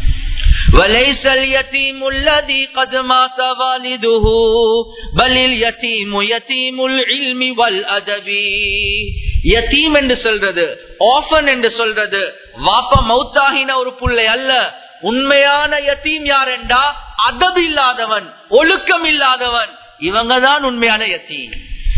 وليس اليتيم الذي قد مات والده بل اليتيم يتيم العلم والادب யத்தீம் என்று சொல்றது ஆஃபன் என்று சொல்றது வாப்ப மௌத்தாகின ஒரு புள்ளை அல்ல உண்மையான யத்தீம் யார் என்றா அதப் இல்லாதவன் ஒழுக்கம் இல்லாதவன் இவங்கதான் உண்மையான யத்தீம்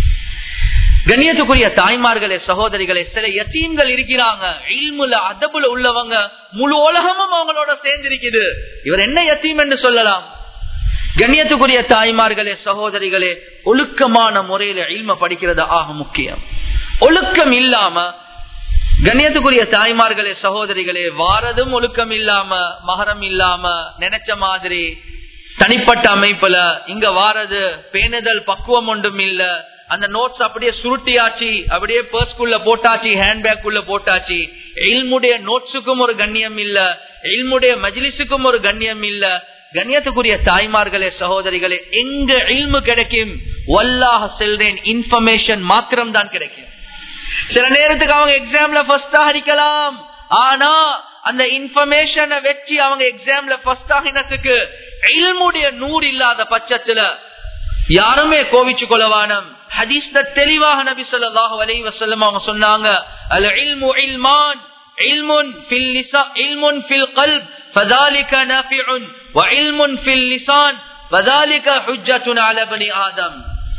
கண்ணியத்துக்குரிய தாய்மார்களே சகோதரிகளே சில யத்தீம்கள் இருக்கிறாங்க இல்முல அதபுல உள்ளவங்க முழு உலகமும் அவங்களோட சேர்ந்திருக்குது இவர் என்ன யத்தீம் என்று சொல்லலாம் கண்ணியத்துக்குரிய தாய்மார்களே சகோதரிகளே ஒழுக்கமான முறையில இல்ம படிக்கிறது ஆக முக்கியம் ஒழுக்கம் இல்லாம கண்ணியத்துக்குரிய தாய்மார்களே சகோதரிகளே வாரதும் ஒழுக்கம் இல்லாம மகரம் இல்லாம நினைச்ச மாதிரி தனிப்பட்ட அமைப்புல இங்க வாரது பேணுதல் பக்குவம் ஒன்றும் இல்ல அந்த நோட்ஸ் அப்படியே சுருட்டியாச்சு அப்படியே பர்ஸ்குள்ள போட்டாச்சு ஹேண்ட்பேக் உள்ள போட்டாச்சு எல்முடைய நோட்ஸுக்கும் ஒரு கண்ணியம் இல்ல எல்முடைய மஜிலிசுக்கும் ஒரு கண்ணியம் இல்ல கண்ணியத்துக்குரிய தாய்மார்களே சகோதரிகளே எங்க இல்மு கிடைக்கும் வல்லாக செல்றேன் இன்ஃபர்மேஷன் மாத்திரம் தான் கிடைக்கும் சில நேரத்துக்கு அவங்க எக்ஸாம்ல ஃபர்ஸ்டா அடிக்கலாம் ஆனா அந்த இன்ஃபர்மேஷனை வச்சு அவங்க எக்ஸாம்ல ஃபர்ஸ்ட் ஆகினத்துக்கு இல்முடைய நூறு இல்லாத பட்சத்துல யாருமே கோவிச்சு கொள்ளவானம் ஹதீஸ்ல தெளிவாக நபி சொல்லாஹு அலை வசல்லம் அவங்க சொன்னாங்க அல் இல்மு இல்மான் இல்முன் ஃபில் லிசா இல்முன் ஃபில் கல்ப் فذلك نافع وعلم في اللسان وذلك حجة على بني آدم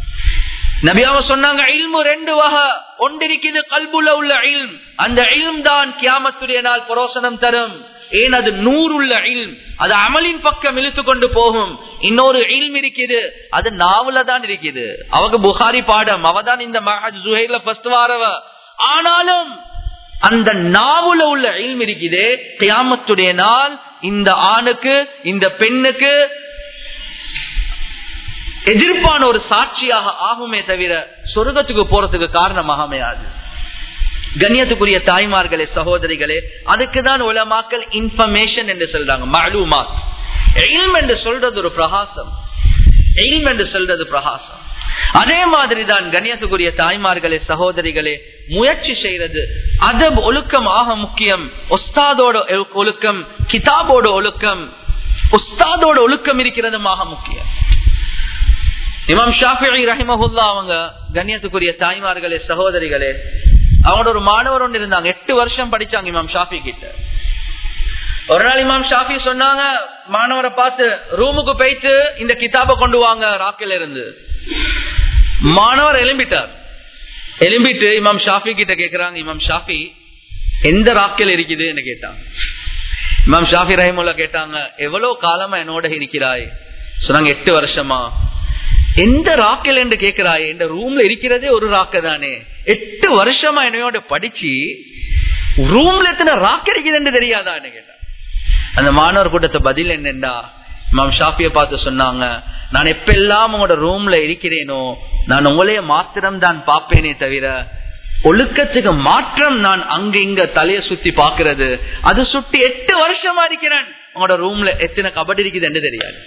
நபி அவங்க சொன்னாங்க இல்மு ரெண்டு வகை ஒன்றிருக்குது கல்புல உள்ள இல்ம் அந்த இல்ம் தான் கியாமத்துடைய நாள் புரோசனம் தரும் ஏன் அது நூறுள்ள இல்ம் அது அமலின் பக்கம் இழுத்து கொண்டு போகும் இன்னொரு இல்ம் இருக்குது அது நாவல தான் இருக்குது அவங்க புகாரி பாடம் அவதான் இந்த ஜுஹைல ஃபர்ஸ்ட் வாரவ ஆனாலும் அந்த நாவுல உள்ள இல்ம் இருக்குதே கியாமத்துடைய நாள் இந்த ஆணுக்கு இந்த பெண்ணுக்கு எதிர்ப்பான ஒரு சாட்சியாக ஆகுமே தவிர சொர்க்கத்துக்கு போறதுக்கு காரணமாக அமையாது கண்ணியத்துக்குரிய தாய்மார்களே சகோதரிகளே அதுக்குதான் உலமாக்கல் இன்ஃபர்மேஷன் என்று சொல்றாங்க மாலூமா எல்ம் என்று சொல்றது ஒரு பிரகாசம் எல்ம் என்று சொல்றது பிரகாசம் அதே மாதிரிதான் கண்ணியத்துக்குரிய தாய்மார்களே சகோதரிகளே முயற்சி செய்யறது அதப் ஒழுக்கம் ஆக முக்கியம் ஒஸ்தாதோட ஒழுக்கம் கிதாபோட ஒழுக்கம் உஸ்தாதோட ஒழுக்கம் இருக்கிறதுமாக முக்கியம் இமாம் ஷாஃபி ரஹிமஹுல்லா அவங்க கண்ணியத்துக்குரிய தாய்மார்களே சகோதரிகளே அவங்களோட ஒரு மாணவர் ஒன்று இருந்தாங்க எட்டு வருஷம் படிச்சாங்க இமாம் ஷாஃபி கிட்ட ஒரு நாள் இமாம் ஷாஃபி சொன்னாங்க மாணவரை பார்த்து ரூமுக்கு போயிட்டு இந்த கிதாபை கொண்டு வாங்க ராக்கில இருந்து மாணவர் எலும்பிட்டார் எலும்பிட்டு இமாம் ஷாஃபி கிட்ட கேக்குறாங்க இமாம் ஷாஃபி எந்த ராக்கில் இருக்குதுன்னு கேட்டாங்க இமாம் ஷாஃபி ரஹிமுல்லா கேட்டாங்க எவ்வளவு காலமா என்னோட இருக்கிறாய் சொன்னாங்க எட்டு வருஷமா எந்த ராக்கல் என்று கேட்கிறாய் இந்த ரூம்ல இருக்கிறதே ஒரு ராக்க தானே எட்டு வருஷமா என்னையோட படிச்சு ரூம்ல எத்தனை ராக்க இருக்குதுன்னு தெரியாதான்னு கேட்டான் அந்த மாணவர் கூட்டத்தை பதில் என்னண்டா மாம் ஷாஃபிய பார்த்து சொன்னாங்க நான் எப்பெல்லாம் உங்களோட ரூம்ல இருக்கிறேனோ நான் உங்களைய மாத்திரம் தான் பார்ப்பேனே தவிர ஒழுக்கத்துக்கு மாற்றம் நான் அங்க இங்க தலைய சுத்தி பாக்குறது அது சுட்டி எட்டு வருஷமா இருக்கிறேன் உங்களோட ரூம்ல எத்தனை கபடி இருக்குதுன்னு தெரியாது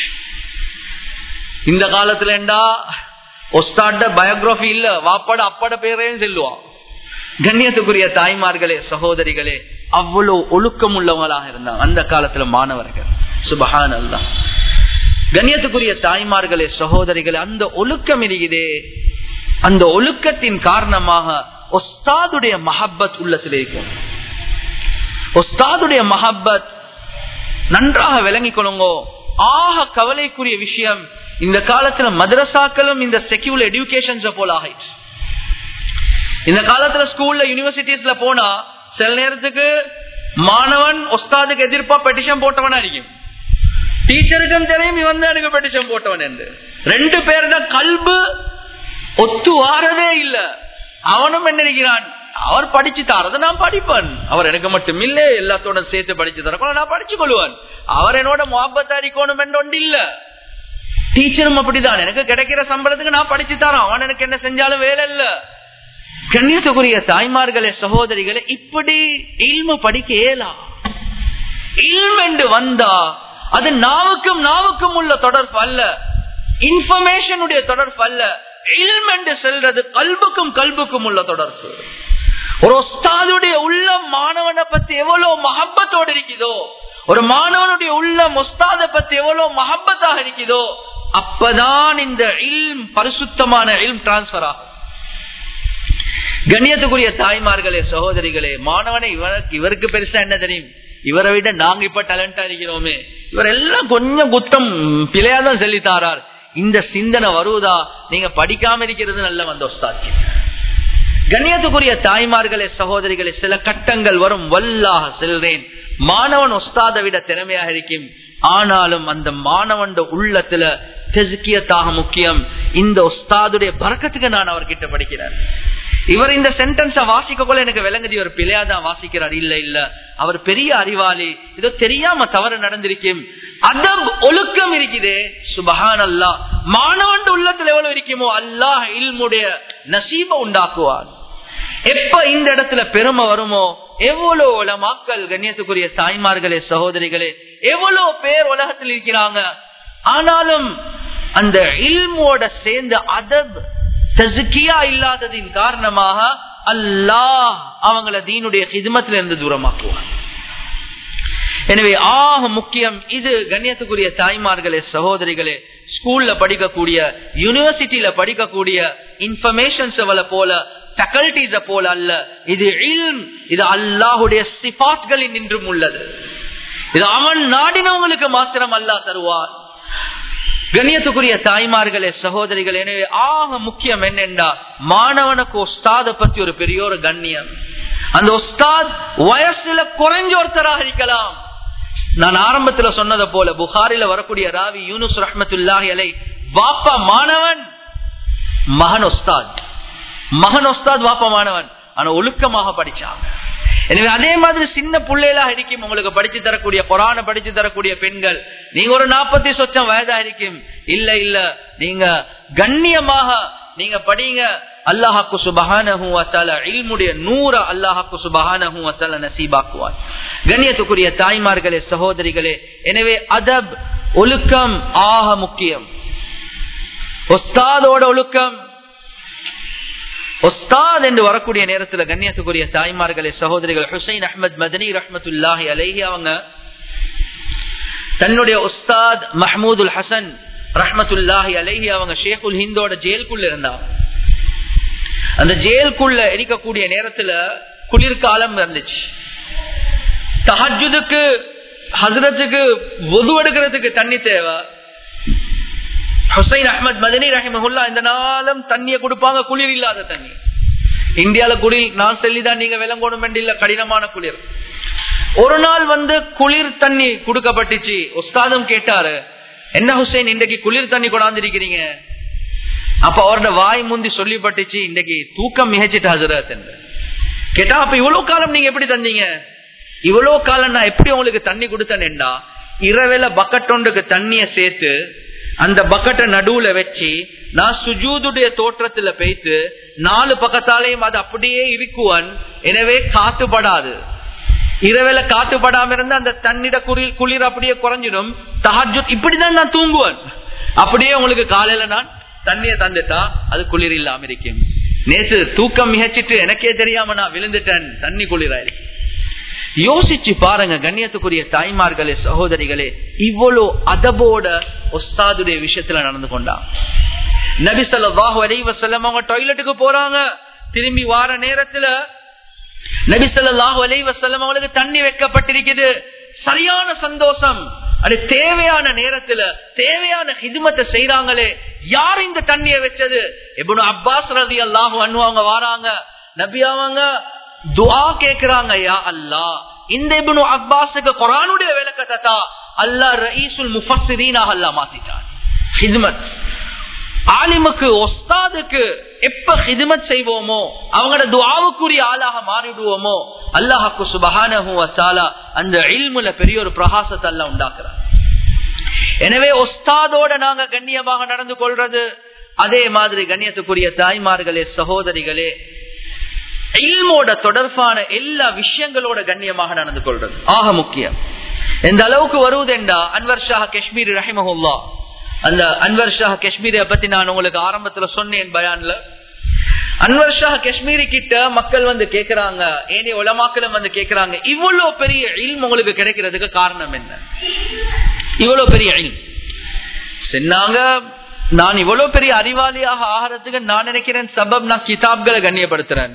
இந்த காலத்துல ஏண்டா ஒஸ்தாட்ட பயோகிராபி இல்ல வாப்பாட அப்பாட பேரையும் செல்லுவான் கண்ணியத்துக்குரிய தாய்மார்களே சகோதரிகளே அவ்வளவு ஒழுக்கம் உள்ளவங்களாக இருந்தாங்க அந்த காலத்துல மாணவர்கள் சுபஹான் அல்லா கண்ணியத்துக்குரிய தாய்மார்களே சகோதரிகளே அந்த ஒழுக்கம் இருக்குதே அந்த ஒழுக்கத்தின் காரணமாக ஒஸ்தாதுடைய மஹப்பத் உள்ளத்தில் இருக்கும் ஒஸ்தாதுடைய மஹப்பத் நன்றாக விளங்கிக் கொள்ளுங்கோ ஆக கவலைக்குரிய விஷயம் இந்த காலத்துல மதரசாக்களும் இந்த செக்யூலர் எஜுகேஷன்ஸ் போல ஆகிடுச்சு இந்த காலத்துல ஸ்கூல்ல யூனிவர்சிட்டிஸ்ல போனா சில நேரத்துக்கு மாணவன் ஒஸ்தாதுக்கு எதிர்ப்பா பெட்டிஷன் போட்டவனா இருக்கும் டீச்சருக்கும் தெரியும் இவன் தான் எனக்கு பெட்டிஷன் போட்டவன் என்று ரெண்டு பேருட கல்பு ஒத்து வாரதே இல்ல அவனும் என்ன நினைக்கிறான் அவர் படிச்சு தாரத நான் படிப்பேன் அவர் எனக்கு மட்டும் இல்ல எல்லாத்தோட சேர்த்து படிச்சு தரக்கும் நான் படிச்சு கொள்வேன் அவர் என்னோட முகப்பத்தாரிக்கணும் என்று ஒன்று இல்ல டீச்சரும் அப்படிதான் எனக்கு கிடைக்கிற சம்பளத்துக்கு நான் படிச்சு தரேன் அவன் எனக்கு என்ன செஞ்சாலும் வேலை இல்ல கண்ணியத்துக்குரிய தாய்மார்களே சகோதரிகளே இப்படி இல்மு படிக்க இயலா இல்ம் என்று வந்தா அது நாவுக்கும் நாவுக்கும் உள்ள தொடர்பு அல்ல இன்ஃபர்மேஷனுடைய தொடர்பு அல்ல இல்ம் என்று செல்றது கல்புக்கும் கல்புக்கும் உள்ள தொடர்பு ஒரு ஒஸ்தாதுடைய உள்ளம் மாணவனை பத்தி எவ்வளவு மஹப்பத்தோடு இருக்குதோ ஒரு மாணவனுடைய உள்ளம் ஒஸ்தாத பத்தி எவ்வளவு மஹப்பத்தாக இருக்குதோ அப்பதான் இந்த இல்ம் பரிசுத்தமான இல்ம் டிரான்ஸ்பர் ஆகும் கண்ணியத்துக்குரிய தாய்மார்களே சகோதரிகளே மாணவனை இவருக்கு இவருக்கு பெருசா என்ன தெரியும் இவரை விட நாங்க இப்ப டேலண்டா இருக்கிறோமே இவர் எல்லாம் கொஞ்சம் குத்தம் பிழையாதான் சொல்லித்தாரார் இந்த சிந்தனை வருவதா நீங்க படிக்காம இருக்கிறது நல்ல வந்த ஒஸ்தாக்கி கண்ணியத்துக்குரிய தாய்மார்களே சகோதரிகளே சில கட்டங்கள் வரும் வல்லாக செல்றேன் மாணவன் ஒஸ்தாத விட திறமையாக இருக்கும் ஆனாலும் அந்த மாணவன் உள்ளத்துல தெசுக்கியத்தாக முக்கியம் இந்த ஒஸ்தாதுடைய பறக்கத்துக்கு நான் அவர்கிட்ட படிக்கிறேன் இவர் இந்த சென்டென்ஸ வாசிக்க கூட எனக்கு விளங்குதி ஒரு பிள்ளையாதான் வாசிக்கிறார் இல்ல இல்ல அவர் பெரிய அறிவாளி இதோ தெரியாம தவறு நடந்திருக்கும் அதப் ஒழுக்கம் இருக்குதே சுபஹான் அல்லா மாணவன் உள்ளத்துல எவ்வளவு இருக்குமோ அல்லாஹ் இல்முடைய நசீப உண்டாக்குவார் எப்ப இந்த இடத்துல பெருமை வருமோ எவ்வளவு மக்கள் கண்ணியத்துக்குரிய தாய்மார்களே சகோதரிகளே எவ்வளவு பேர் உலகத்தில் இருக்கிறாங்க ஆனாலும் அந்த இல்மோட சேர்ந்த அதப் தசுக்கியா இல்லாததின் காரணமாக அல்லாஹ் அவங்கள தீனுடைய ஹிதமத்தில இருந்து தூரமாக்குவான் எனவே ஆக முக்கியம் இது கண்ணியத்துக்குரிய தாய்மார்களே சகோதரிகளே ஸ்கூல்ல படிக்கக்கூடிய யூனிவர்சிட்டியில படிக்கக்கூடிய இன்ஃபர்மேஷன்ஸ் போல ஃபேக்கல்டிஸ போல அல்ல இது இல்ம் இது அல்லாஹுடைய சிபாத்களில் நின்றும் உள்ளது இது அவன் நாடினவங்களுக்கு மாத்திரம் அல்லாஹ் தருவார் கண்ணியத்துக்குரிய தாய்மார்களே சகோதரிகள் எனவே ஆக முக்கியம் என்னென்றா மாணவனுக்கு ஒஸ்தாத பத்தி ஒரு பெரிய ஒரு கண்ணியம் அந்த ஒஸ்தாத் வயசுல குறைஞ்ச ஒருத்தராக இருக்கலாம் நான் ஆரம்பத்துல சொன்னதை போல புகாரில வரக்கூடிய ராவி யூனுஸ் ரஹமத்துல்லாஹி அலை வாப்பா மாணவன் மகன் ஒஸ்தாத் மகன் ஒஸ்தாத் வாப்பா மாணவன் ஆனா ஒழுக்கமாக படிச்சாங்க எனவே அதே மாதிரி சின்ன பிள்ளைகளாக இருக்கும் உங்களுக்கு படிச்சு தரக்கூடிய குரான படிச்சு தரக்கூடிய பெண்கள் நீங்க ஒரு நாற்பத்தி சொச்சம் வயதா இருக்கும் இல்ல இல்ல நீங்க கண்ணியமாக நீங்க படிங்க அல்லாஹாக்கு சுபகான இல்முடைய நூற அல்லாஹாக்கு சுபகான நசீபாக்குவார் கண்ணியத்துக்குரிய தாய்மார்களே சகோதரிகளே எனவே அதப் ஒழுக்கம் ஆக முக்கியம் ஒஸ்தாதோட ஒழுக்கம் ஒஸ்தாத் என்று வரக்கூடிய நேரத்தில் கண்ணியத்துக்குரிய தாய்மார்களே சகோதரிகள் ஹுசைன் அஹமத் மதனி ரஹமத்துல்லாஹி அலைஹி அவங்க தன்னுடைய உஸ்தாத் மஹமூதுல் ஹசன் ரஹமத்துல்லாஹி அலைஹி அவங்க ஷேகுல் ஹிந்தோட ஜெயிலுக்குள்ள இருந்தாங்க அந்த ஜெயிலுக்குள்ள இருக்கக்கூடிய நேரத்துல குளிர்காலம் இருந்துச்சு தஹஜுதுக்கு ஹசரத்துக்கு ஒது எடுக்கிறதுக்கு தண்ணி தேவை ஹுசைன் அஹமத் மதனி ரஹிமஹுல்லா இந்த நாளும் தண்ணியை கொடுப்பாங்க குளிர் இல்லாத தண்ணி இந்தியால குளிர் நான் சொல்லிதான் நீங்க விளங்கணும் இல்ல கடினமான குளிர் ஒரு நாள் வந்து குளிர் தண்ணி கொடுக்கப்பட்டுச்சு உஸ்தாதும் கேட்டாரு என்ன ஹுசைன் இன்றைக்கு குளிர் தண்ணி கொண்டாந்துருக்கிறீங்க அப்ப அவரோட வாய் முந்தி சொல்லிப்பட்டுச்சு இன்றைக்கு தூக்கம் மிகச்சிட்டு ஹசரத் என்று கேட்டா அப்ப இவ்வளவு காலம் நீங்க எப்படி தந்தீங்க இவ்வளவு காலம் நான் எப்படி உங்களுக்கு தண்ணி கொடுத்தேன்டா இரவேல பக்கெட் ஒன்றுக்கு தண்ணிய சேர்த்து அந்த பக்கெட்டை நடுவுல வச்சு நான் சுஜூதுடைய தோற்றத்துல பேய்த்து நாலு பக்கத்தாலையும் அது அப்படியே இருக்குவன் எனவே காத்துப்படாது இரவேல காத்துப்படாம இருந்து அந்த தண்ணிட குளிர் குளிர் அப்படியே குறைஞ்சிடும் தஹஜு இப்படிதான் நான் தூங்குவேன் அப்படியே உங்களுக்கு காலையில நான் தண்ணிய தந்துட்டா அது குளிர் இல்லாம இருக்கும் நேற்று தூக்கம் மிகச்சிட்டு எனக்கே தெரியாம நான் விழுந்துட்டேன் தண்ணி குளிராயிருக்கு யோசிச்சு பாருங்க கண்ணியத்துக்குரிய தாய்மார்களே சகோதரிகளே இவ்வளவு அதபோட ஒஸ்தாதுடைய விஷயத்துல நடந்து கொண்டான் நபி சொல்லாஹு அலைவசல்லம் அவங்க டாய்லெட்டுக்கு போறாங்க திரும்பி வார நேரத்துல நபி சொல்லாஹு அலைவசல்லம் அவங்களுக்கு தண்ணி வைக்கப்பட்டிருக்குது சரியான சந்தோஷம் அது தேவையான நேரத்துல தேவையான ஹிதுமத்தை செய்யறாங்களே யார் இந்த தண்ணியை வச்சது எப்படி அப்பாஸ் ரதி அல்லாஹு அண்ணு அவங்க வாராங்க நபி அவங்க துவா கேக்குறாங்க யா அல்லா இந்த இப்னு அப்பாஸுக்கு குரானுடைய விளக்கத்தை தான் அல்லாஹ் ரயீசுல் முஃபஸ்ஸிரீனாக அல்லாஹ் மாத்திட்டான் ஹித்மத் ஆலிமுக்கு ஒஸ்தாதுக்கு எப்ப ஹிதுமத் செய்வோமோ அவங்களோட துவாவுக்குரிய ஆளாக மாறிடுவோமோ அல்லாஹாக்கு சுபஹானஹு வத்தாலா அந்த இல்முல பெரிய ஒரு பிரகாசத்தை எல்லாம் உண்டாக்குறார் எனவே ஒஸ்தாதோட நாங்க கண்ணியமாக நடந்து கொள்றது அதே மாதிரி கண்ணியத்துக்குரிய தாய்மார்களே சகோதரிகளே இல்மோட தொடர்பான எல்லா விஷயங்களோட கண்ணியமாக நடந்து கொள்றது ஆக முக்கியம் எந்த அளவுக்கு வருவதெண்டா அன்வர் ஷா காஷ்மீர் ரஹிமஹுல்லா அந்த அன்வர் ஷா காஷ்மீரை பத்தி நான் உங்களுக்கு ஆரம்பத்துல சொன்னேன் பயான்ல அன்வர் ஷா காஷ்மீரி கிட்ட மக்கள் வந்து கேக்குறாங்க ஏனே உலமாக்களும் வந்து கேக்குறாங்க இவ்வளவு பெரிய இல்ம் உங்களுக்கு கிடைக்கிறதுக்கு காரணம் என்ன இவ்வளவு பெரிய இல்ம் சொன்னாங்க நான் இவ்வளவு பெரிய அறிவாளியாக ஆகிறதுக்கு நான் நினைக்கிறேன் சபப் நான் கிதாப்களை கண்ணியப்படுத்துறேன்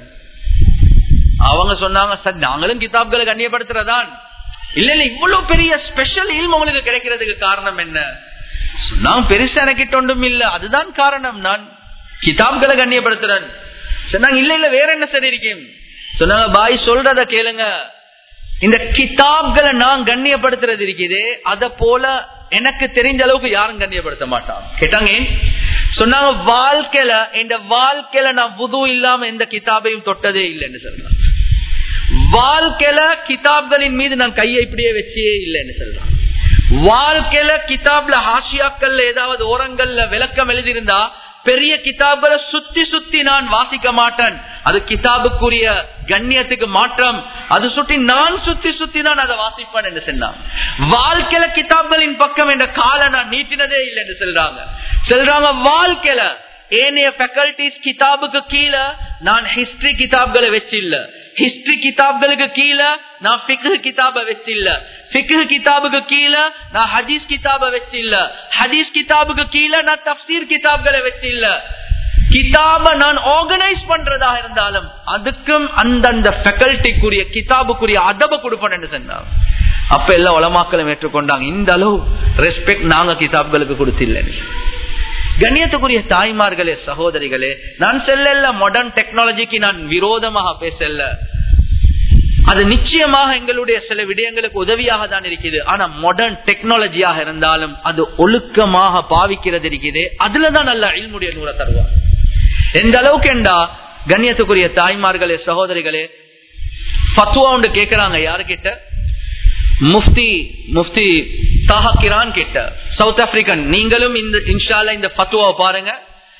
அவங்க சொன்னாங்க சார் நாங்களும் கிதாப்களை கண்ணியப்படுத்துறதான் இல்ல இல்ல இவ்வளவு பெரிய ஸ்பெஷல் இல்ம் உங்களுக்கு கிடைக்கிறதுக்கு காரணம் என்ன சொன்னாங்க பெருசா எனக்கிட்ட ஒன்றும் இல்ல அதுதான் காரணம் நான் கிதாப்களை கண்ணியப்படுத்துறேன் சொன்னாங்க இல்ல இல்ல வேற என்ன சரி இருக்கேன் சொன்னாங்க பாய் சொல்றத கேளுங்க இந்த கிதாப்களை நான் கண்ணியப்படுத்துறது இருக்குதே அத போல எனக்கு தெரிஞ்ச அளவுக்கு யாரும் கண்ணியப்படுத்த மாட்டாங்க கேட்டாங்க ஏன்? சொன்னாங்க வாழ்க்கையில இந்த வாழ்க்கையில நான் புது இல்லாம எந்த கிதாபையும் தொட்டதே இல்லைன்னு சொல்றாங்க வாழ்க்கையில கிதாப்களின் மீது நான் கையை இப்படியே வச்சே இல்லைன்னு சொல்றாங்க வாழ்க்கையில கிதாப்ல ஹாஷியாக்கள்ல ஏதாவது ஓரங்கள்ல விளக்கம் எழுதியிருந்தா பெரிய கிதாபுகளை சுத்தி சுத்தி நான் வாசிக்க மாட்டேன் அது கிதாபுக்குரிய கண்ணியத்துக்கு மாற்றம் அது சுத்தி நான் சுத்தி சுத்தி தான் அதை வாசிப்பேன் என்று சொன்னான் வாழ்க்கையில கிதாப்களின் பக்கம் என்ற காலை நான் நீட்டினதே இல்லை என்று சொல்றாங்க சொல்றாங்க வாழ்க்கையில ஏனைய ஃபேக்கல்டிஸ் கிதாபுக்கு கீழே நான் ஹிஸ்டரி கிதாப்களை வச்சு இல்ல ஹிஸ்டரி கிதாப்களுக்கு கீழே நான் ஃபிக்ஹ் கிதாப வச்சு இல்ல ஃபிக்ஹ் கிதாபுக்கு கீழே நான் ஹதீஸ் கிதாப வச்சு இல்ல ஹதீஸ் கிதாபுக்கு கீழே நான் தப்சீர் கிதாப்களை வச்சு இல்ல கிதாப நான் ஆர்கனைஸ் பண்றதாக இருந்தாலும் அதுக்கும் அந்தந்த ஃபேக்கல்டிக்குரிய கிதாபுக்குரிய அதப கொடுப்பேன் சொன்னாங்க அப்ப எல்லாம் உலமாக்களும் ஏற்றுக்கொண்டாங்க இந்த அளவு ரெஸ்பெக்ட் நாங்க கிதாப்களுக்கு கொடுத்தில்லைன்னு கண்ணியத்துக்குரிய தாய்மார்களே சகோதரிகளே நான் செல்லல மாடர்ன் டெக்னாலஜிக்கு நான் விரோதமாக பேசல அது நிச்சயமாக எங்களுடைய சில விடயங்களுக்கு உதவியாக தான் இருக்குது ஆனா மாடர்ன் டெக்னாலஜியாக இருந்தாலும் அது ஒழுக்கமாக பாவிக்கிறது இருக்குது அதுலதான் நல்ல அழிமுடைய நூலை தருவார் எந்த அளவுக்கு என்றா கண்ணியத்துக்குரிய தாய்மார்களே சகோதரிகளே பத்துவா ஒன்று கேட்கிறாங்க யாருக்கிட்ட முஃப்தி முஃப்தி தாஹக்கிரான் கிட்ட சவுத் ஆப்பிரிக்கன் நீங்களும் இந்த இன்ஷால இந்த பத்துவாவை பாருங்க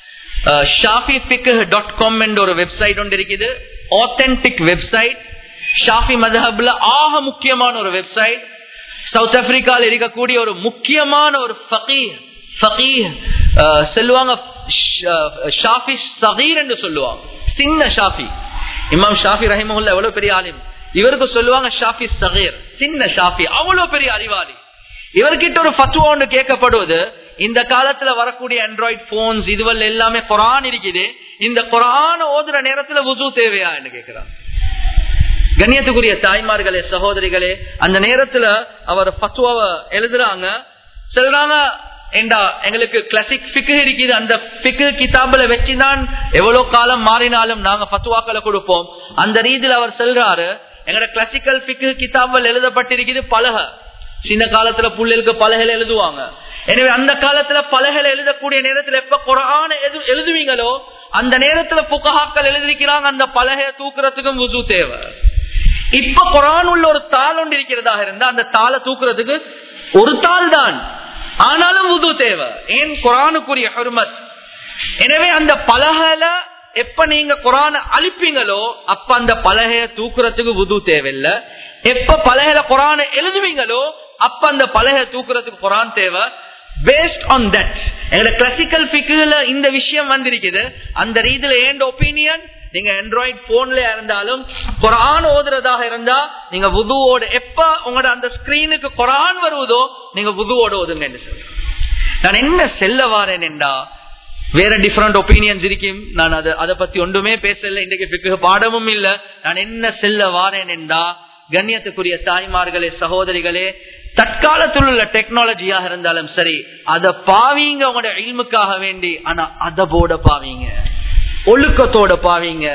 ஷாஃபி பிக் டாட் காம் என்ற ஒரு வெப்சைட் ஒன்று இருக்குது ஆத்தென்டிக் வெப்சைட் ஷாஃபி மதஹப்ல ஆக முக்கியமான ஒரு வெப்சைட் சவுத் ஆப்பிரிக்கால இருக்கக்கூடிய ஒரு முக்கியமான ஒரு ஃபகீ ஃபகீ சொல்லுவாங்க ஷாஃபி சகீர் என்று சொல்லுவாங்க சின்ன ஷாஃபி இமாம் ஷாஃபி ரஹிமஹுல்ல எவ்வளவு பெரிய ஆலிம் இவருக்கு சொல்லுவாங்க ஷாஃபி சகீர் சின்ன ஷாஃபி அவ்வளவு பெரிய அறிவாளி இவர்கிட்ட ஒரு பத்துவா ஒன்று கேட்கப்படுவது இந்த காலத்துல வரக்கூடிய ஆண்ட்ராய்ட் போன்ஸ் இதுவல்ல எல்லாமே குரான் இருக்குது இந்த குரான் ஓதுற நேரத்துல உசு தேவையா என்று கேட்கிறான் கண்ணியத்துக்குரிய தாய்மார்களே சகோதரிகளே அந்த நேரத்துல அவர் பத்துவாவை எழுதுறாங்க சொல்றாங்க ஏண்டா எங்களுக்கு கிளாசிக் பிக்கு இருக்குது அந்த பிக்கு கிதாபுல வச்சுதான் எவ்வளவு காலம் மாறினாலும் நாங்க பத்துவாக்களை கொடுப்போம் அந்த ரீதியில் அவர் சொல்றாரு எங்கட கிளாசிக்கல் பிக்கு கிதாபுகள் எழுதப்பட்டிருக்குது பலக சின்ன காலத்துல புள்ளைகளுக்கு பலகைகள் எழுதுவாங்க எனவே அந்த காலத்துல பலகைகள் எழுதக்கூடிய நேரத்துல எப்ப குரான எழுதுவீங்களோ அந்த நேரத்துல புகஹாக்கள் எழுதிருக்கிறாங்க அந்த பலகைய தூக்குறதுக்கும் உசு தேவை இப்ப குரான் உள்ள ஒரு தாள் ஒன்று இருக்கிறதாக இருந்தா அந்த தாளை தூக்குறதுக்கு ஒரு தாள் தான் ஆனாலும் உது தேவை ஏன் குரானுக்குரிய ஹருமத் எனவே அந்த பலகையில எப்ப நீங்க குரான அழிப்பீங்களோ அப்ப அந்த பலகைய தூக்குறதுக்கு உது தேவையில்லை எப்ப பலகையில குரான எழுதுவீங்களோ அப்ப அந்த பலகைய தூக்குறதுக்கு குரான் தேவை பேஸ்ட் ஆன் தட் எங்களோட கிளாசிக்கல் பிக்குல இந்த விஷயம் வந்திருக்குது அந்த ரீதியில ஏண்ட ஒப்பீனியன் நீங்க ஆண்ட்ராய்ட் போன்ல இருந்தாலும் குரான் ஓதுறதாக இருந்தா நீங்க புதுவோட எப்ப உங்களோட அந்த ஸ்கிரீனுக்கு குரான் வருவதோ நீங்க புதுவோட ஓதுங்க நான் என்ன செல்ல வாரேன் என்றா வேற டிஃபரெண்ட் ஒப்பீனியன்ஸ் இருக்கும் நான் அதை அதை பத்தி ஒன்றுமே பேசல இன்றைக்கு பிக்கு பாடமும் இல்ல நான் என்ன செல்ல வாரேன் என்றா கண்ணியத்துக்குரிய தாய்மார்களே சகோதரிகளே தற்காலத்தில் உள்ள டெக்னாலஜியாக இருந்தாலும் சரி அதை பாவீங்க உங்களோட இல்முக்காக வேண்டி ஆனா அதபோட பாவீங்க ஒழுக்கத்தோட பாவீங்க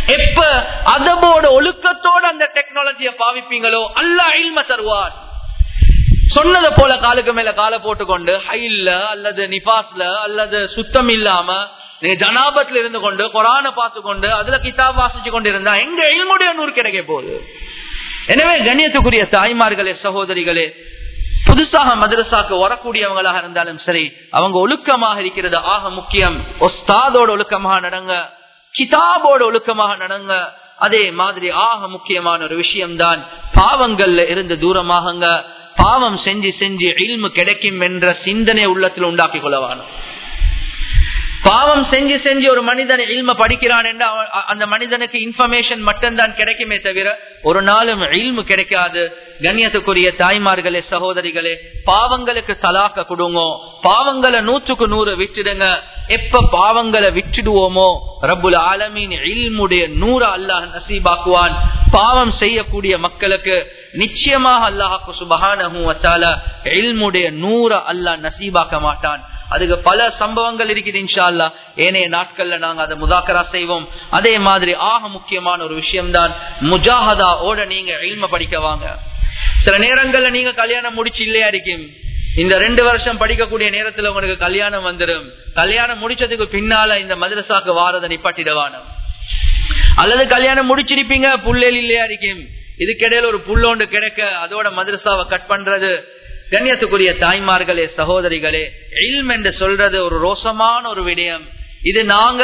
எப்ப அதபோட ஒழுக்கத்தோட அந்த டெக்னாலஜியை பாவிப்பீங்களோ அல்ல இல்ம தருவார் சொன்னதை போல காலுக்கு மேல காலை போட்டுக்கொண்டு ஹைல்ல அல்லது நிபாஸ்ல அல்லது சுத்தம் இல்லாம நீங்க ஜனாபத்துல இருந்து கொண்டு குரான பார்த்து கொண்டு அதுல கிதாப் வாசிச்சு கொண்டு இருந்தா எங்க இல்முடைய நூறு கிடைக்க போகுது எனவே கண்ணியத்துக்குரிய தாய்மார்களே சகோதரிகளே புதுசாக மதரசாக்கு வரக்கூடியவங்களாக இருந்தாலும் சரி அவங்க ஒழுக்கமாக இருக்கிறது ஆக முக்கியம் ஒஸ்தாதோட ஒழுக்கமாக நடங்க கிதாபோட ஒழுக்கமாக நடங்க அதே மாதிரி ஆக முக்கியமான ஒரு விஷயம்தான் பாவங்கள்ல இருந்து தூரமாகுங்க பாவம் செஞ்சு செஞ்சு இல்மு கிடைக்கும் என்ற சிந்தனை உள்ளத்தில் உண்டாக்கி கொள்ளவானோம் பாவம் செஞ்சு செஞ்சு ஒரு மனிதன் இல்ம படிக்கிறான் என்று அந்த மனிதனுக்கு இன்ஃபர்மேஷன் மட்டும்தான் கிடைக்குமே தவிர ஒரு நாளும் இல்மு கிடைக்காது கண்ணியத்துக்குரிய தாய்மார்களே சகோதரிகளே பாவங்களுக்கு தலாக்க கொடுங்க பாவங்களை நூற்றுக்கு நூறு விட்டுடுங்க எப்ப பாவங்களை விட்டுடுவோமோ ரப்புல் ஆலமீன் இல்முடைய நூறு அல்லாஹ் நசீபாக்குவான் பாவம் செய்யக்கூடிய மக்களுக்கு நிச்சயமாக அல்லாஹாக்கு சுபகான இல்முடைய நூற அல்லாஹ் நசீபாக்க மாட்டான் அதுக்கு பல சம்பவங்கள் இருக்குது இன்ஷா அல்லா ஏனைய நாட்கள்ல நாங்க அதை முதாக்கரா செய்வோம் அதே மாதிரி ஆக முக்கியமான ஒரு விஷயம்தான் முஜாஹதா ஓட நீங்க இல்ம படிக்க வாங்க சில நேரங்கள்ல நீங்க கல்யாணம் முடிச்சு இல்லையா இருக்கும் இந்த ரெண்டு வருஷம் படிக்கக்கூடிய நேரத்துல உங்களுக்கு கல்யாணம் வந்துடும் கல்யாணம் முடிச்சதுக்கு பின்னால இந்த மதரசாக்கு வாரதை நிப்பாட்டிடவான அல்லது கல்யாணம் முடிச்சிருப்பீங்க புள்ளேல் இல்லையா இருக்கும் இதுக்கிடையில ஒரு புல்லோண்டு கிடைக்க அதோட மதரசாவை கட் பண்றது கண்ணியத்துக்குரிய தாய்மார்களே சகோதரிகளே இல்ம் என்று சொல்றது ஒரு ரோசமான ஒரு விடயம் இது நாங்க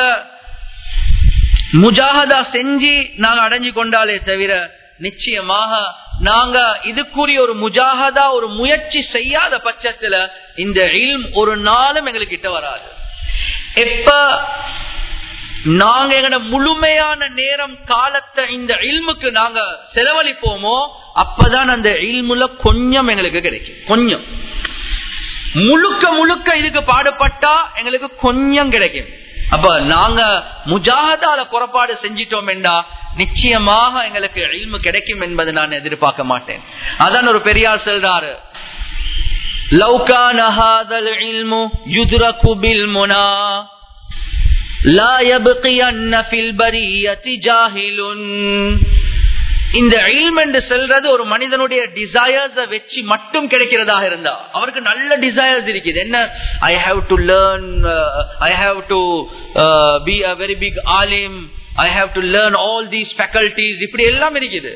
முஜாகதா செஞ்சு நாங்க அடைஞ்சு கொண்டாலே தவிர நிச்சயமாக நாங்க இதுக்குரிய ஒரு முஜாகதா ஒரு முயற்சி செய்யாத பட்சத்துல இந்த இல்ம் ஒரு நாளும் எங்களுக்கு கிட்ட வராது எப்ப நாங்க எங்கட முழுமையான நேரம் காலத்தை இந்த இல்முக்கு நாங்க செலவழிப்போமோ அப்பதான் அந்த இல்முல கொஞ்சம் எங்களுக்கு கிடைக்கும் கொஞ்சம் முழுக்க முழுக்க இதுக்கு பாடுபட்டா எங்களுக்கு கொஞ்சம் கிடைக்கும் அப்ப நாங்க முஜாகதால புறப்பாடு செஞ்சிட்டோம் என்றா நிச்சயமாக எங்களுக்கு இல்மு கிடைக்கும் என்பதை நான் எதிர்பார்க்க மாட்டேன் அதான் ஒரு பெரியார் சொல்றாரு லவ்கான ஹாதல் இல்மு யுதுரகு பில் முனா லா யப்கியன்ன ஃபில் பரியத்தி ஜாஹிலுன் இந்த இல்ம் என்று சொல்றது ஒரு மனிதனுடைய டிசையர்ஸ் வச்சு மட்டும் கிடைக்கிறதாக இருந்தா அவருக்கு நல்ல டிசையர்ஸ் இருக்குது என்ன I have to learn I have to be a very big ஆலிம் I have to learn all these faculties இப்படி எல்லாம் இருக்குது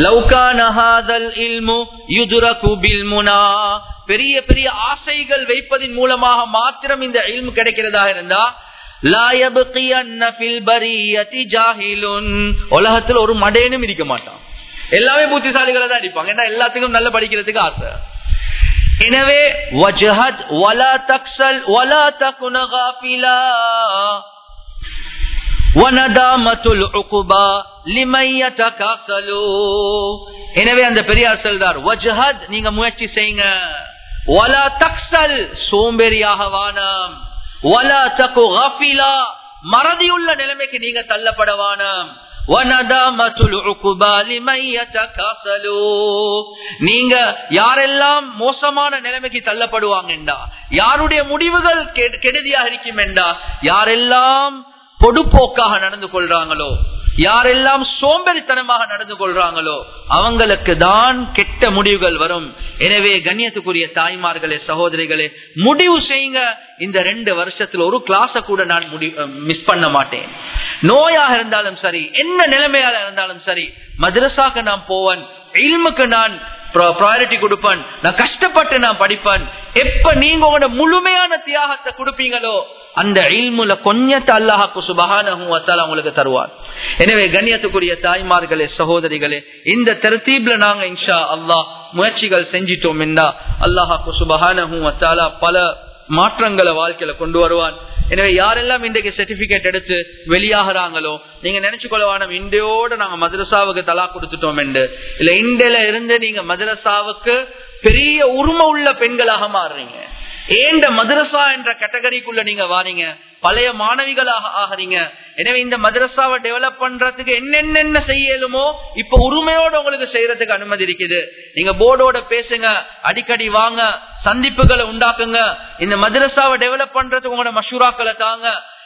பெரிய பெரிய ஆசைகள் வைப்பதன் மூலமாக மாத்திரம் இந்த இல்மு கிடைக்கிறதா இருந்தா உலகத்துல ஒரு மடையனும் இருக்க மாட்டான் எல்லாமே புத்திசாலிகளை தான் இருப்பாங்க ஏன்னா எல்லாத்துக்கும் நல்ல படிக்கிறதுக்கு ஆசை எனவே வஜஹத் வலா தக்சல் வலா தகுன காபிலா வனதாமத்துல் உகுபா லிமையதகாசலு எனவே அந்த பெரியார் சொல்றார் வஜஹத் நீங்க முயற்சி செய்யுங்க வலா தக்சல் சோம்பேறியாக வானம் வலா தகு காபிலா மறதியுள்ள நிலைமைக்கு நீங்க தள்ளப்படவானம் நீங்க யாரெல்லாம் மோசமான நிலைமைக்கு தள்ளப்படுவாங்கண்டா யாருடைய முடிவுகள் கெடுதியாக இருக்கும் என்றா யாரெல்லாம் பொடுப்போக்காக நடந்து கொள்றாங்களோ யாரெல்லாம் சோம்பேறித்தனமாக நடந்து கொள்றாங்களோ அவங்களுக்கு தான் கெட்ட முடிவுகள் வரும் எனவே கண்ணியத்துக்குரிய தாய்மார்களே சகோதரிகளே முடிவு செய்யுங்க இந்த ரெண்டு வருஷத்துல ஒரு கிளாஸ கூட நான் மிஸ் பண்ண மாட்டேன் நோயாக இருந்தாலும் சரி என்ன நிலைமையாக இருந்தாலும் சரி மദ്രസാக்கு நான் போவன் இல்முக்கு நான் ப்ரையாரிட்டி கொடுப்பேன் நான் கஷ்டப்பட்டு நான் படிப்பேன் எப்ப நீங்க உங்களோட முழுமையான தியாகத்தை கொடுப்பீங்களோ அந்த இல்முல கொஞ்சத்தை அல்லாஹாக்கு சுபகான உங்களுக்கு தருவார் எனவே கண்ணியத்துக்குரிய தாய்மார்களே சகோதரிகளே இந்த தரத்தீப்ல நாங்க இன்ஷா அல்லாஹ் முயற்சிகள் செஞ்சிட்டோம் என்றா அல்லாஹாக்கு சுபகான பல மாற்றங்களை வாழ்க்கையில கொண்டு வருவான் எனவே யாரெல்லாம் இன்றைக்கு சர்டிபிகேட் எடுத்து வெளியாகிறாங்களோ நீங்க நினைச்சு கொள்ளவானம் இந்தியோட நாங்க மதரசாவுக்கு தலா கொடுத்துட்டோம் என்று இல்ல இந்தியில இருந்து நீங்க மதரசாவுக்கு பெரிய உரிமை உள்ள பெண்களாக மாறுறீங்க ஏண்ட மதரசா என்ற கேட்டகரிக்குள்ள நீங்க வாரீங்க பழைய மாணவிகளாக ஆகிறீங்க எனவே இந்த மதரசாவை டெவலப் பண்றதுக்கு என்னென்ன செய்யலுமோ இப்ப உரிமையோட உங்களுக்கு செய்யறதுக்கு அனுமதி இருக்குது நீங்க போர்டோட பேசுங்க அடிக்கடி வாங்க சந்திப்புகளை உண்டாக்குங்க இந்த மதரசாவை டெவலப் பண்றதுக்கு உங்களோட மஷூராக்களை தாங்க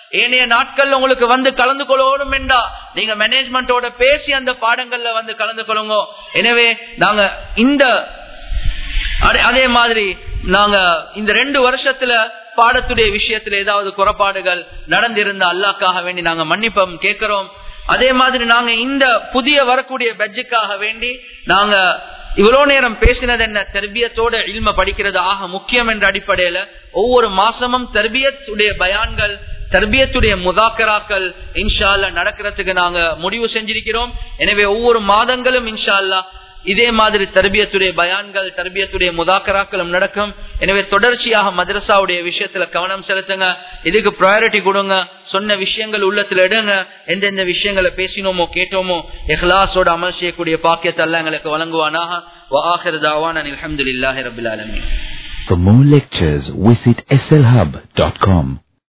ஏனைய நாட்கள்ல உங்களுக்கு வந்து கலந்து கொள்ளணும் என்றா நீங்க மேனேஜ்மெண்டோட பேசி அந்த பாடங்கள்ல வந்து கலந்து கொள்ளுங்க எனவே நாங்க இந்த அதே- அதே மாதிரி நாங்க இந்த ரெண்டு வருஷத்துல பாடத்துடைய விஷயத்துல ஏதாவது குறைபாடுகள் நடந்திருந்த அல்லாக்காக வேண்டி நாங்க மன்னிப்பம் கேட்கிறோம் அதே மாதிரி நாங்க இந்த புதிய வரக்கூடிய பட்ஜெட்டுக்காக வேண்டி நாங்க இவ்வளவு நேரம் பேசினது என்ன தெர்பியத்தோட இல்ம படிக்கிறது ஆக முக்கியம் என்ற அடிப்படையில ஒவ்வொரு மாசமும் தெர்பியத்துடைய பயான்கள் தர்பியத்துடைய முதாக்கராக்கள் இன்ஷா அல்லா நடக்கிறதுக்கு நாங்க முடிவு செஞ்சிருக்கிறோம் எனவே ஒவ்வொரு மாதங்களும் இன்ஷா அல்லா இதே மாதிரி தர்பியத்துடைய பயான்கள் தர்பியத்துடைய முதாக்கராக்களும் நடக்கும் எனவே தொடர்ச்சியாக மதரசாவுடைய விஷயத்துல கவனம் செலுத்துங்க இதுக்கு ப்ரையாரிட்டி கொடுங்க சொன்ன விஷயங்கள் உள்ளத்துல எடுங்க எந்தெந்த விஷயங்களை பேசினோமோ கேட்டோமோ எஹ்லாஸோட அமல் செய்யக்கூடிய பாக்கியத்தை எல்லாம் எங்களுக்கு வழங்குவானாக وآخر دعوانا الحمد لله رب العالمين For more lectures, visit slhub.com.